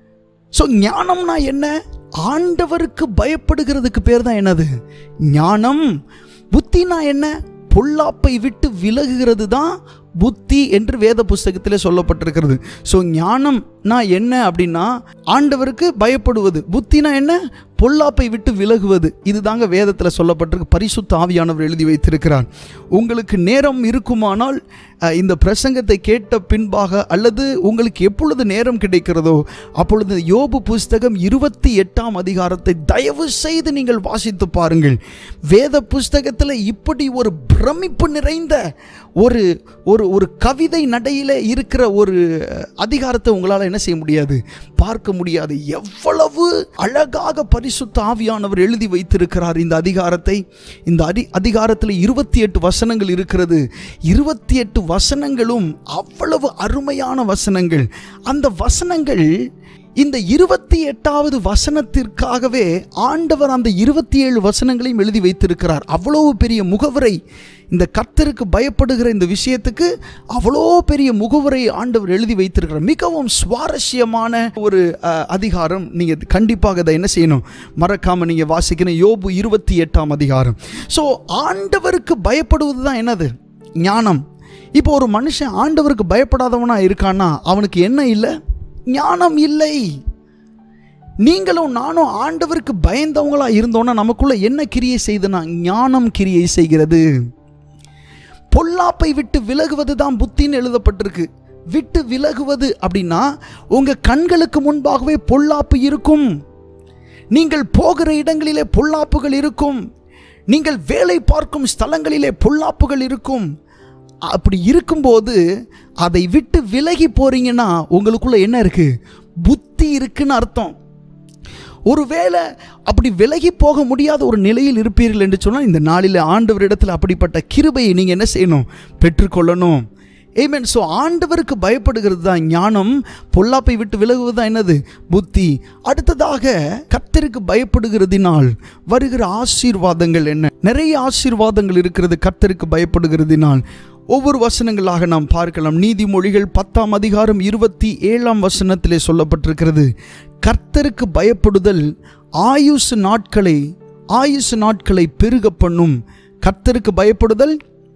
ஸோ ஞானம்னா என்ன ஆண்டவருக்கு பயப்படுகிறதுக்கு பேர் தான் என்னது ஞானம் புத்தினா என்ன பொல்லாப்பை விட்டு விலகுகிறது தான் புத்தி என்று வேத புஸ்தகத்தில் சொல்லப்பட்டிருக்கிறது ஸோ ஞானம்னா என்ன அப்படின்னா ஆண்டவருக்கு பயப்படுவது புத்தினா என்ன பொல்லாப்பை விட்டு விலகுவது இதுதாங்க வேதத்தில் சொல்லப்பட்டிருக்கு பரிசுத்த ஆவியானவர் எழுதி வைத்திருக்கிறார் உங்களுக்கு நேரம் இருக்குமானால் அஹ், இந்த பிரசங்கத்தை கேட்ட பின்பாக அல்லது உங்களுக்கு எப்பொழுது நேரம் கிடைக்கிறதோ அப்பொழுது யோபு புஸ்தகம் இருபத்தி எட்டாம் அதிகாரத்தை தயவு செய்து நீங்கள் வாசித்து பாருங்கள் வேத புஸ்தகத்தில் இப்படி ஒரு பிரமிப்பு நிறைந்த ஒரு ஒரு ஒரு கவிதை நடையில இருக்கிற ஒரு அதிகாரத்தை உங்களால் என்ன செய்ய முடியாது பார்க்க முடியாது எவ்வளவு அழகாக பரிசுத்த ஆவியானவர் எழுதி வைத்திருக்கிறார் இந்த அதிகாரத்தை இந்த அடி அதிகாரத்தில் இருபத்தி எட்டு வசனங்கள் இருக்கிறது இருபத்தி எட்டு வசனங்களும் அவ்வளவு அருமையான வசனங்கள் அந்த வசனங்கள் இந்த இருபத்தி எட்டாவது வசனத்திற்காகவே ஆண்டவர் அந்த இருபத்தி ஏழு வசனங்களையும் எழுதி வைத்திருக்கிறார் அவ்வளவு பெரிய முகவரை இந்த கர்த்தருக்கு பயப்படுகிற இந்த விஷயத்துக்கு அவ்வளோ பெரிய முகவரை ஆண்டவர் எழுதி வைத்திருக்கிறார் மிகவும் சுவாரஸ்யமான ஒரு அஹ், அதிகாரம் நீங்கள் கண்டிப்பாக அதை என்ன செய்யணும் மறக்காம நீங்கள் வாசிக்கணும் யோபு இருபத்தி எட்டாம் அதிகாரம் ஸோ ஆண்டவருக்கு பயப்படுவது தான் என்னது ஞானம் இப்போ ஒரு மனுஷன் ஆண்டவருக்கு பயப்படாதவனா இருக்கான்னா அவனுக்கு என்ன இல்லை ஞானம் இல்லை நீங்களும் நானும் ஆண்டவருக்கு பயந்தவங்களா இருந்தோன்னா நமக்குள்ள என்ன கிரியை செய்துனா ஞானம் கிரியை செய்கிறது பொல்லாப்பை விட்டு விலகுவது தான் புத்தின்னு எழுதப்பட்டிருக்கு விட்டு விலகுவது அப்படின்னா உங்க கண்களுக்கு முன்பாகவே பொல்லாப்பு இருக்கும் நீங்கள் போகிற இடங்களிலே பொல்லாப்புகள் இருக்கும் நீங்கள் வேலை பார்க்கும் ஸ்தலங்களிலே பொல்லாப்புகள் இருக்கும் அப்படி இருக்கும்போது அதை விட்டு விலகி போறீங்கன்னா உங்களுக்குள்ள என்ன இருக்கு புத்தி இருக்குன்னு அர்த்தம் ஒருவேளை அப்படி விலகி போக முடியாத ஒரு நிலையில் இருப்பீர்கள் என்று சொன்னால் இந்த நாளில் ஆண்டவரிடத்தில் அப்படிப்பட்ட கிருபையை நீங்கள் என்ன செய்யணும் பெற்றுக்கொள்ளணும் ஏமேன் ஸோ ஆண்டவருக்கு பயப்படுகிறது தான் ஞானம் பொல்லாப்பை விட்டு விலகுவது தான் என்னது புத்தி அடுத்ததாக கர்த்தருக்கு பயப்படுகிறதினால் வருகிற ஆசீர்வாதங்கள் என்ன நிறைய ஆசீர்வாதங்கள் இருக்கிறது கர்த்தருக்கு பயப்படுகிறதினால் ஒவ்வொரு வசனங்களாக நாம் பார்க்கலாம் நீதிமொழிகள் பத்தாம் அதிகாரம் இருபத்தி ஏழாம் வசனத்திலே சொல்லப்பட்டிருக்கிறது கர்த்தருக்கு பயப்படுதல் ஆயுசு நாட்களை ஆயுசு நாட்களை பெருக பண்ணும் கர்த்தருக்கு பயப்படுதல்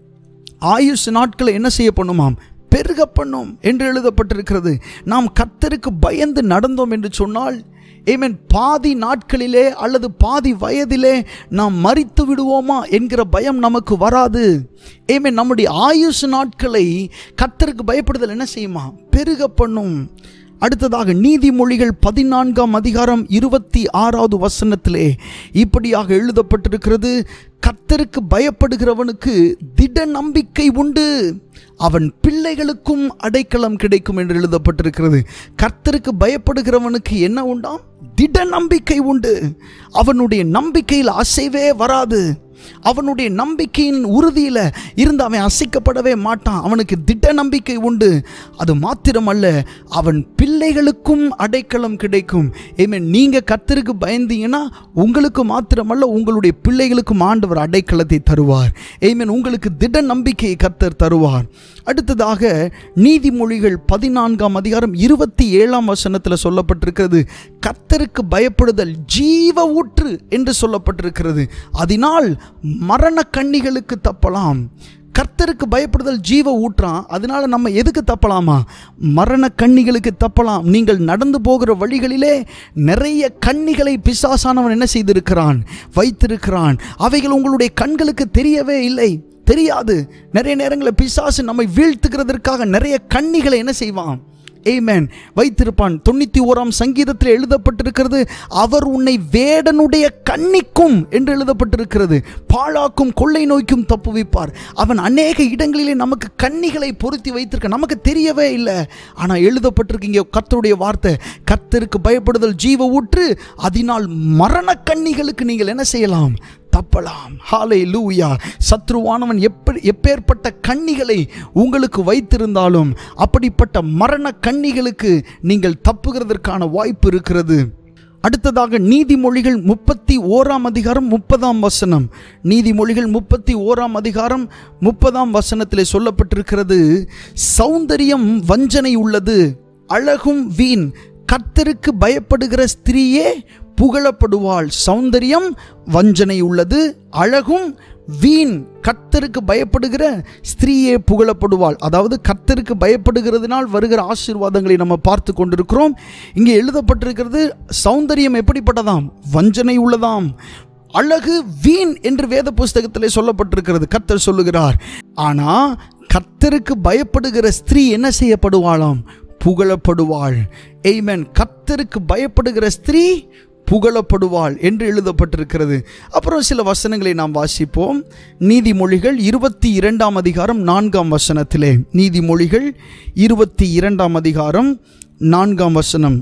ஆயுசு நாட்களை என்ன செய்ய பண்ணுமாம் பெருக பண்ணும் என்று எழுதப்பட்டிருக்கிறது நாம் கர்த்தருக்கு பயந்து நடந்தோம் என்று சொன்னால் ஏமேன் பாதி நாட்களிலே அல்லது பாதி வயதிலே நாம் மறித்து விடுவோமா என்கிற பயம் நமக்கு வராது ஏமேன் நம்முடைய ஆயுசு நாட்களை கர்த்தருக்கு பயப்படுதல் என்ன செய்யுமா பெருக பண்ணும் அடுத்ததாக நீதிமொழிகள் பதினான்காம் அதிகாரம் இருபத்தி ஆறாவது வசனத்திலே இப்படியாக எழுதப்பட்டிருக்கிறது கர்த்தருக்கு பயப்படுகிறவனுக்கு திட நம்பிக்கை உண்டு அவன் பிள்ளைகளுக்கும் அடைக்கலம் கிடைக்கும் என்று எழுதப்பட்டிருக்கிறது கர்த்தருக்கு பயப்படுகிறவனுக்கு என்ன உண்டாம் திட நம்பிக்கை உண்டு அவனுடைய நம்பிக்கையில் அசைவே வராது அவனுடைய நம்பிக்கையின் உறுதியில் இருந்து அவன் அசைக்கப்படவே மாட்டான் அவனுக்கு திட்ட நம்பிக்கை உண்டு அது மாத்திரமல்ல அவன் பிள்ளைகளுக்கும் அடைக்கலம் கிடைக்கும் ஏமே நீங்கள் கத்தருக்கு பயந்தீங்கன்னா உங்களுக்கு மாத்திரமல்ல உங்களுடைய பிள்ளைகளுக்கும் ஆண்டவர் அடைக்கலத்தை தருவார் ஏமேன் உங்களுக்கு திட நம்பிக்கையை கத்தர் தருவார் அடுத்ததாக நீதிமொழிகள் பதினான்காம் அதிகாரம் இருபத்தி ஏழாம் வசனத்தில் சொல்லப்பட்டிருக்கிறது கத்தருக்கு பயப்படுதல் ஜீவ ஊற்று என்று சொல்லப்பட்டிருக்கிறது அதனால் மரண கண்ணிகளுக்கு தப்பலாம் கர்த்தருக்கு பயப்படுதல் ஜீவ ஊற்றான் அதனால நம்ம எதுக்கு தப்பலாமா மரண கண்ணிகளுக்கு தப்பலாம் நீங்கள் நடந்து போகிற வழிகளிலே நிறைய கண்ணிகளை பிசாசானவன் என்ன செய்திருக்கிறான் வைத்திருக்கிறான் அவைகள் உங்களுடைய கண்களுக்கு தெரியவே இல்லை தெரியாது நிறைய நேரங்களில் பிசாசு நம்மை வீழ்த்துகிறதற்காக நிறைய கண்ணிகளை என்ன செய்வான் ஏமேன் வைத்திருப்பான் தொண்ணூற்றி ஓராம் சங்கீதத்தில் எழுதப்பட்டிருக்கிறது அவர் உன்னை வேடனுடைய கண்ணிக்கும் என்று எழுதப்பட்டிருக்கிறது பாழாக்கும் கொள்ளை நோய்க்கும் தப்புவிப்பார் அவன் அநேக இடங்களிலே நமக்கு கண்ணிகளை பொருத்தி வைத்திருக்க நமக்கு தெரியவே இல்லை ஆனால் எழுதப்பட்டிருக்கு இங்கே கர்த்தருடைய வார்த்தை கர்த்தருக்கு பயப்படுதல் ஜீவ ஊற்று அதனால் மரண கண்ணிகளுக்கு நீங்கள் என்ன செய்யலாம் தப்பலாம் ஹாலே லூயா சத்ருவானவன் எப்படி எப்பேற்பட்ட கண்ணிகளை உங்களுக்கு வைத்திருந்தாலும் அப்படிப்பட்ட மரண கண்ணிகளுக்கு நீங்கள் தப்புகிறதற்கான வாய்ப்பு இருக்கிறது அடுத்ததாக நீதிமொழிகள் முப்பத்தி ஓராம் அதிகாரம் முப்பதாம் வசனம் நீதிமொழிகள் முப்பத்தி ஓராம் அதிகாரம் முப்பதாம் வசனத்திலே சொல்லப்பட்டிருக்கிறது சௌந்தரியம் வஞ்சனை உள்ளது அழகும் வீண் கர்த்தருக்கு பயப்படுகிற ஸ்திரீயே புகழப்படுவாள் சௌந்தரியம் வஞ்சனை உள்ளது அழகும் வீண் கர்த்தருக்கு பயப்படுகிற ஸ்திரீயே புகழப்படுவாள் அதாவது கர்த்தருக்கு பயப்படுகிறதுனால் வருகிற ஆசீர்வாதங்களை நம்ம பார்த்து கொண்டிருக்கிறோம் இங்கே எழுதப்பட்டிருக்கிறது சௌந்தரியம் எப்படிப்பட்டதாம் வஞ்சனை உள்ளதாம் அழகு வீண் என்று வேத புஸ்தகத்திலே சொல்லப்பட்டிருக்கிறது கர்த்தர் சொல்லுகிறார் ஆனா கர்த்தருக்கு பயப்படுகிற ஸ்திரீ என்ன செய்யப்படுவாளாம் புகழப்படுவாள் எய்மேன் கர்த்தருக்கு பயப்படுகிற ஸ்திரீ புகழப்படுவாள் என்று எழுதப்பட்டிருக்கிறது அப்புறம் சில வசனங்களை நாம் வாசிப்போம் நீதிமொழிகள் இருபத்தி இரண்டாம் அதிகாரம் நான்காம் வசனத்திலே நீதிமொழிகள் இருபத்தி இரண்டாம் அதிகாரம் நான்காம் வசனம்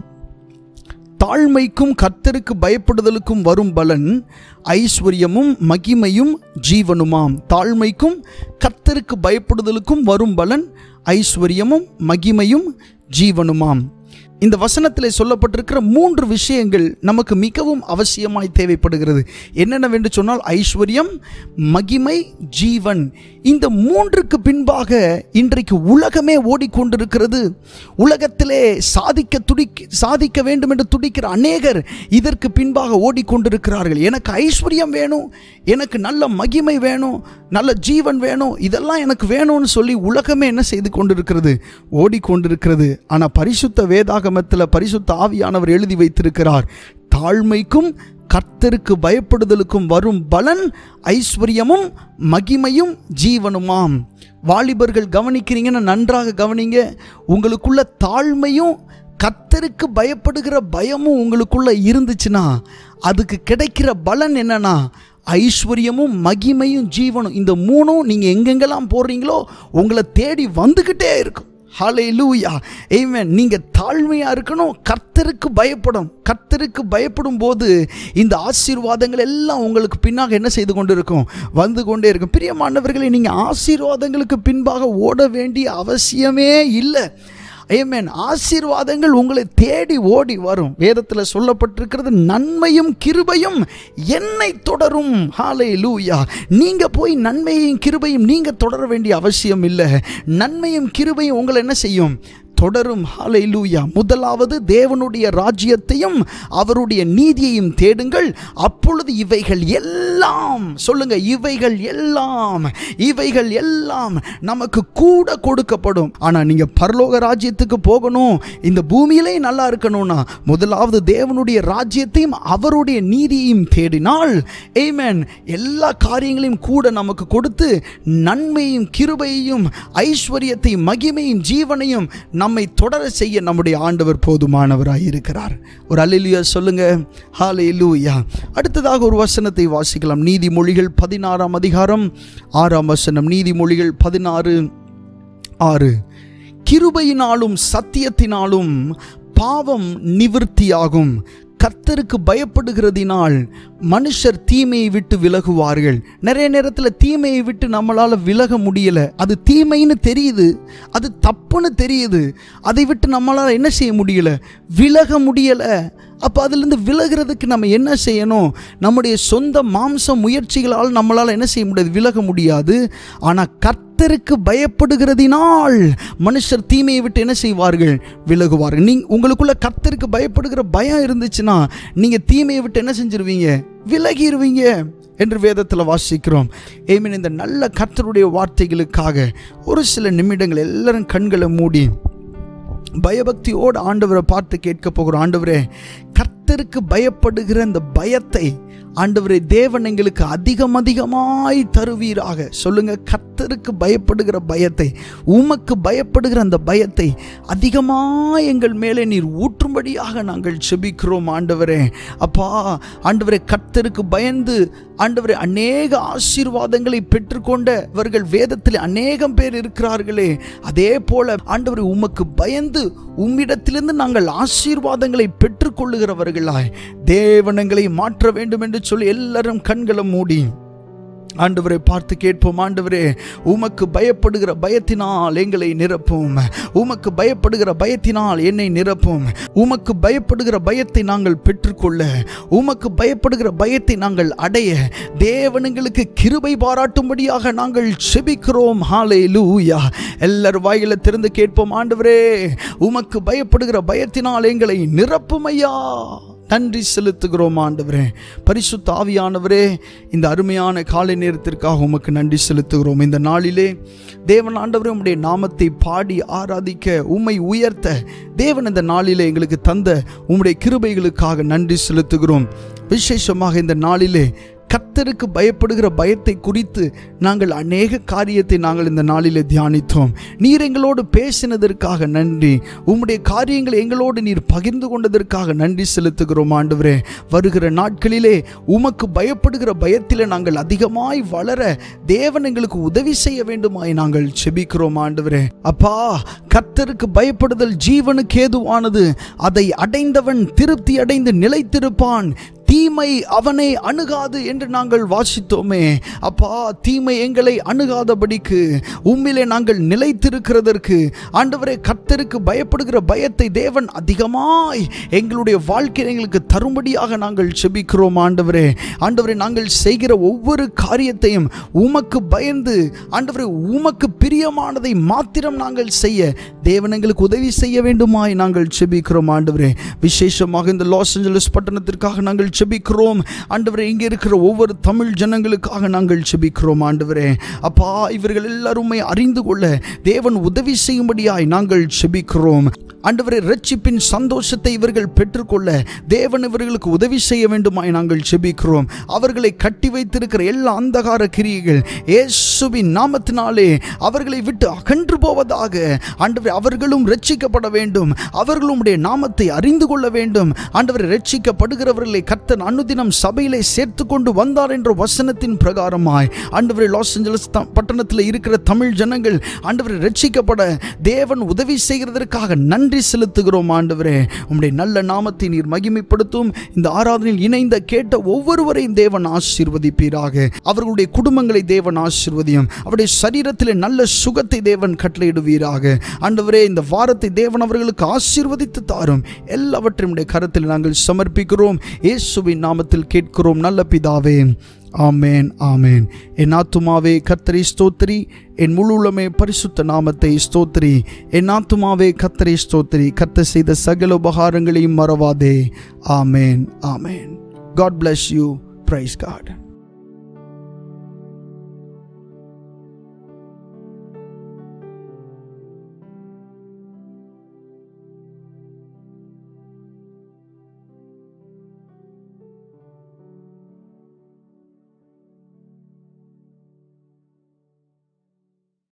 தாழ்மைக்கும் கர்த்தருக்கு பயப்படுதலுக்கும் வரும் பலன் ஐஸ்வர்யமும் மகிமையும் ஜீவனுமாம் தாழ்மைக்கும் கர்த்தருக்கு பயப்படுதலுக்கும் வரும் பலன் ஐஸ்வர்யமும் மகிமையும் ஜீவனுமாம் இந்த வசனத்தில் சொல்லப்பட்டிருக்கிற மூன்று விஷயங்கள் நமக்கு மிகவும் அவசியமாய் தேவைப்படுகிறது என்னென்னவென்று சொன்னால் ஐஸ்வர்யம் மகிமை ஜீவன் இந்த மூன்றுக்கு பின்பாக இன்றைக்கு உலகமே ஓடிக்கொண்டிருக்கிறது உலகத்திலே சாதிக்க துடிக்க சாதிக்க வேண்டும் என்று துடிக்கிற அநேகர் இதற்கு பின்பாக ஓடிக்கொண்டிருக்கிறார்கள் எனக்கு ஐஸ்வர்யம் வேணும் எனக்கு நல்ல மகிமை வேணும் நல்ல ஜீவன் வேணும் இதெல்லாம் எனக்கு வேணும்னு சொல்லி உலகமே என்ன செய்து கொண்டிருக்கிறது ஓடிக்கொண்டிருக்கிறது ஆனால் பரிசுத்த வேதாகமத்தில் பரிசுத்த ஆவியானவர் எழுதி வைத்திருக்கிறார் தாழ்மைக்கும் கர்த்தருக்கு பயப்படுதலுக்கும் வரும் பலன் ஐஸ்வர்யமும் மகிமையும் ஜீவனுமாம் வாலிபர்கள் கவனிக்கிறீங்கன்னு நன்றாக கவனிங்க உங்களுக்குள்ள தாழ்மையும் கர்த்தருக்கு பயப்படுகிற பயமும் உங்களுக்குள்ள இருந்துச்சுன்னா அதுக்கு கிடைக்கிற பலன் என்னன்னா ஐஸ்வர்யமும் மகிமையும் ஜீவனும் இந்த மூணும் நீங்கள் எங்கெங்கெல்லாம் போடுறீங்களோ உங்களை தேடி வந்துக்கிட்டே இருக்கும் ஹalleluya ஆமென் நீங்க தாழ்மையா இருக்கணும் கர்த்தருக்கு பயப்படும் கர்த்தருக்கு பயப்படும் போது இந்த ஆசீர்வாதங்கள் எல்லாம் உங்களுக்கு பின்னாக என்ன செய்து கொண்டு இருக்கும் வந்து கொண்டே இருக்கும் பிரியமானவர்களே நீங்க ஆசீர்வாதங்களுக்கு பின்பாக ஓட வேண்டிய அவசியமே இல்லை ஏமேன் ஆசீர்வாதங்கள் உங்களை தேடி ஓடி வரும் வேதத்தில் சொல்லப்பட்டிருக்கிறது நன்மையும் கிருபையும் என்னை தொடரும் ஹாலே லூயா நீங்கள் போய் நன்மையும் கிருபையும் நீங்கள் தொடர வேண்டிய அவசியம் இல்லை நன்மையும் கிருபையும் உங்களை என்ன செய்யும் தொடரும் ஹாலை லூயா முதலாவது தேவனுடைய ராஜ்யத்தையும் அவருடைய நீதியையும் தேடுங்கள் அப்பொழுது இவைகள் எல்லாம் சொல்லுங்க இவைகள் எல்லாம் இவைகள் எல்லாம் நமக்கு கூட கொடுக்கப்படும் ஆனால் நீங்க பரலோக ராஜ்யத்துக்கு போகணும் இந்த பூமியிலே நல்லா இருக்கணும்னா முதலாவது தேவனுடைய ராஜ்யத்தையும் அவருடைய நீதியையும் தேடினால் ஏமேன் எல்லா காரியங்களையும் கூட நமக்கு கொடுத்து நன்மையும் கிருபையையும் ஐஸ்வர்யத்தையும் மகிமையும் ஜீவனையும் நம்மை தொடர செய்ய நம்முடைய ஆண்டவர் போதுமானவராய் இருக்கிறார் ஒரு அல்லேலூயா சொல்லுங்க ஹalleluya அடுத்ததாக ஒரு வசனத்தை வாசிக்கலாம் நீதிமொழிகள் பதினாறாம் அதிகாரம் ஆறாம் வசனம் நீதிமொழிகள் பதினாறு ஆறு கிருபையினாலும் சத்தியத்தினாலும் பாவம் நிவிர்த்தியாகும் கர்த்தருக்கு பயப்படுகிறதினால் மனுஷர் தீமையை விட்டு விலகுவார்கள் நிறைய நேரத்தில் தீமையை விட்டு நம்மளால் விலக முடியல அது தீமைன்னு தெரியுது அது தப்புன்னு தெரியுது அதை விட்டு நம்மளால் என்ன செய்ய முடியல விலக முடியலை அப்போ அதிலிருந்து விலகிறதுக்கு நம்ம என்ன செய்யணும் நம்முடைய சொந்த மாம்ச முயற்சிகளால் நம்மளால் என்ன செய்ய முடியாது விலக முடியாது ஆனால் கர்த்தருக்கு பயப்படுகிறதினால் மனுஷர் தீமையை விட்டு என்ன செய்வார்கள் விலகுவார்கள் நீ உங்களுக்குள்ள கர்த்தருக்கு பயப்படுகிற பயம் இருந்துச்சுன்னா நீங்கள் தீமையை விட்டு என்ன செஞ்சிருவீங்க விலகிடுவீங்க என்று வேதத்தில் வாசிக்கிறோம் ஏமீன் இந்த நல்ல கர்த்தருடைய வார்த்தைகளுக்காக ஒரு சில நிமிடங்கள் எல்லாரும் கண்களை மூடி பயபக்தியோடு ஆண்டவரை பார்த்து கேட்க போகிறோம் ஆண்டவரே கர்த்தருக்கு பயப்படுகிற அந்த பயத்தை ஆண்டவரே தேவன் எங்களுக்கு அதிகம் அதிகமாய் தருவீராக சொல்லுங்க கர்த்தருக்கு பயப்படுகிற பயத்தை உமக்கு பயப்படுகிற அந்த பயத்தை அதிகமாய் எங்கள் மேலே நீர் ஊற்றும்படியாக நாங்கள் செபிக்கிறோம் ஆண்டவரே அப்பா ஆண்டவரே கர்த்தருக்கு பயந்து ஆண்டவரே அநேக ஆசீர்வாதங்களை பெற்றுக்கொண்டவர்கள் வேதத்தில் அநேகம் பேர் இருக்கிறார்களே அதே போல ஆண்டவரே உமக்கு பயந்து உம்மிடத்திலிருந்து நாங்கள் ஆசீர்வாதங்களை பெற்றுக்கொள்ளுகிறவர்களாய் தேவனங்களை மாற்ற வேண்டும் என்று சொல்லி எல்லாரும் கண்களை மூடி ஆண்டவரை பார்த்து கேட்போம் ஆண்டவரே உமக்கு பயப்படுகிற பயத்தினால் எங்களை நிரப்பும் உமக்கு பயப்படுகிற பயத்தினால் என்னை நிரப்பும் உமக்கு பயப்படுகிற பயத்தை நாங்கள் பெற்றுக்கொள்ள உமக்கு பயப்படுகிற பயத்தை நாங்கள் அடைய தேவனுங்களுக்கு கிருபை பாராட்டும்படியாக நாங்கள் செபிக்கிறோம் ஹாலே லூயா எல்லாரும் வாயில திறந்து கேட்போம் ஆண்டவரே உமக்கு பயப்படுகிற பயத்தினால் எங்களை நிரப்பும் ஐயா நன்றி செலுத்துகிறோம் ஆண்டவரே பரிசுத்த ஆவியானவரே இந்த அருமையான காலை நேரத்திற்காக உமக்கு நன்றி செலுத்துகிறோம் இந்த நாளிலே தேவன் ஆண்டவரே உம்முடைய நாமத்தை பாடி ஆராதிக்க உம்மை உயர்த்த தேவன் இந்த நாளிலே எங்களுக்கு தந்த உம்முடைய கிருபைகளுக்காக நன்றி செலுத்துகிறோம் விசேஷமாக இந்த நாளிலே கர்த்தருக்கு பயப்படுகிற பயத்தை குறித்து நாங்கள் அநேக காரியத்தை நாங்கள் இந்த நாளிலே தியானித்தோம் நீர் எங்களோடு பேசினதற்காக நன்றி உம்முடைய காரியங்களை எங்களோடு நீர் பகிர்ந்து கொண்டதற்காக நன்றி செலுத்துகிறோம் ஆண்டவரே வருகிற நாட்களிலே உமக்கு பயப்படுகிற பயத்தில் நாங்கள் அதிகமாய் வளர தேவன் எங்களுக்கு உதவி செய்ய வேண்டுமாய் நாங்கள் செபிக்கிறோம் ஆண்டவரே அப்பா கர்த்தருக்கு பயப்படுதல் ஜீவனுக்கு ஏதுவானது அதை அடைந்தவன் திருப்தி அடைந்து நிலைத்திருப்பான் தீமை அவனை அணுகாது என்று நாங்கள் வாசித்தோமே அப்பா தீமை எங்களை அணுகாதபடிக்கு உம்மிலே நாங்கள் நிலைத்திருக்கிறதற்கு ஆண்டவரே கர்த்தருக்கு பயப்படுகிற பயத்தை தேவன் அதிகமாய் எங்களுடைய வாழ்க்கையில் எங்களுக்கு தரும்படியாக நாங்கள் செபிக்கிறோம் ஆண்டவரே ஆண்டவரே நாங்கள் செய்கிற ஒவ்வொரு காரியத்தையும் உமக்கு பயந்து ஆண்டவரே உமக்கு பிரியமானதை மாத்திரம் நாங்கள் செய்ய தேவன் எங்களுக்கு உதவி செய்ய வேண்டுமாய் நாங்கள் செபிக்கிறோம் ஆண்டவரே விசேஷமாக இந்த லாஸ் ஏஞ்சலஸ் பட்டணத்திற்காக நாங்கள் செபிக்கிறோம் ஆண்டவரே இங்கே இருக்கிற ஒவ்வொரு தமிழ் ஜனங்களுக்காக நாங்கள் செபிக்கிறோம் ஆண்டவரே அப்பா இவர்கள் எல்லாருமே அறிந்து கொள்ள தேவன் உதவி செய்யும்படியாய் நாங்கள் செபிக்கிறோம் ஆண்டவரை ரட்சிப்பின் சந்தோஷத்தை இவர்கள் பெற்றுக்கொள்ள தேவன் இவர்களுக்கு உதவி செய்ய வேண்டுமாய் நாங்கள் செபிக்கிறோம் அவர்களை கட்டி வைத்திருக்கிற எல்லா அந்தகார கிரியைகள் இயேசுவின் நாமத்தினாலே அவர்களை விட்டு அகன்று போவதாக ஆண்டவரே அவர்களும் ரட்சிக்கப்பட வேண்டும் அவர்களும் உடைய நாமத்தை அறிந்து கொள்ள வேண்டும் ஆண்டவரை ரட்சிக்கப்படுகிறவர்களை கர்த்தன் அனுதினம் சபையிலே சேர்த்து கொண்டு வந்தார் என்ற வசனத்தின் பிரகாரமாய் ஆண்டவரை லாஸ் ஏஞ்சலஸ் த- பட்டணத்தில் இருக்கிற தமிழ் ஜனங்கள் ஆண்டவரை ரட்சிக்கப்பட தேவன் உதவி செய்கிறதற்காக நன்றி செலுத்துகிறோம் ஆண்டவரே உம்முடைய நல்ல நாமத்தை நீர் மகிமைப்படுத்தும் இந்த ஆராதனையில் இணைந்த கேட்ட ஒவ்வொருவரையும் தேவன் ஆசீர்வதிப்பீராக அவர்களுடைய குடும்பங்களை தேவன் ஆசீர்வதியும் அவருடைய சரீரத்திலே நல்ல சுகத்தை தேவன் கட்டளையிடுவீராக ஆண்டவரே இந்த வாரத்தை தேவன் அவர்களுக்கு ஆசீர்வதித்து தாரும் எல்லாவற்றையும் உடைய கரத்தில் நாங்கள் சமர்ப்பிக்கிறோம் இயேசுவின் நாமத்தில் கேட்கிறோம் நல்ல பிதாவே ஆமேன் ஆமேன் என் ஆத்துமாவே கர்த்தரை ஸ்தோத்திரி என் முழு உள்ளமே பரிசுத்த நாமத்தை ஸ்தோத்திரி என் ஆத்துமாவே கர்த்தரை ஸ்தோத்திரி கர்த்தர் செய்த சகல உபகாரங்களையும் மறவாதே ஆமேன் ஆமேன் God bless you praise God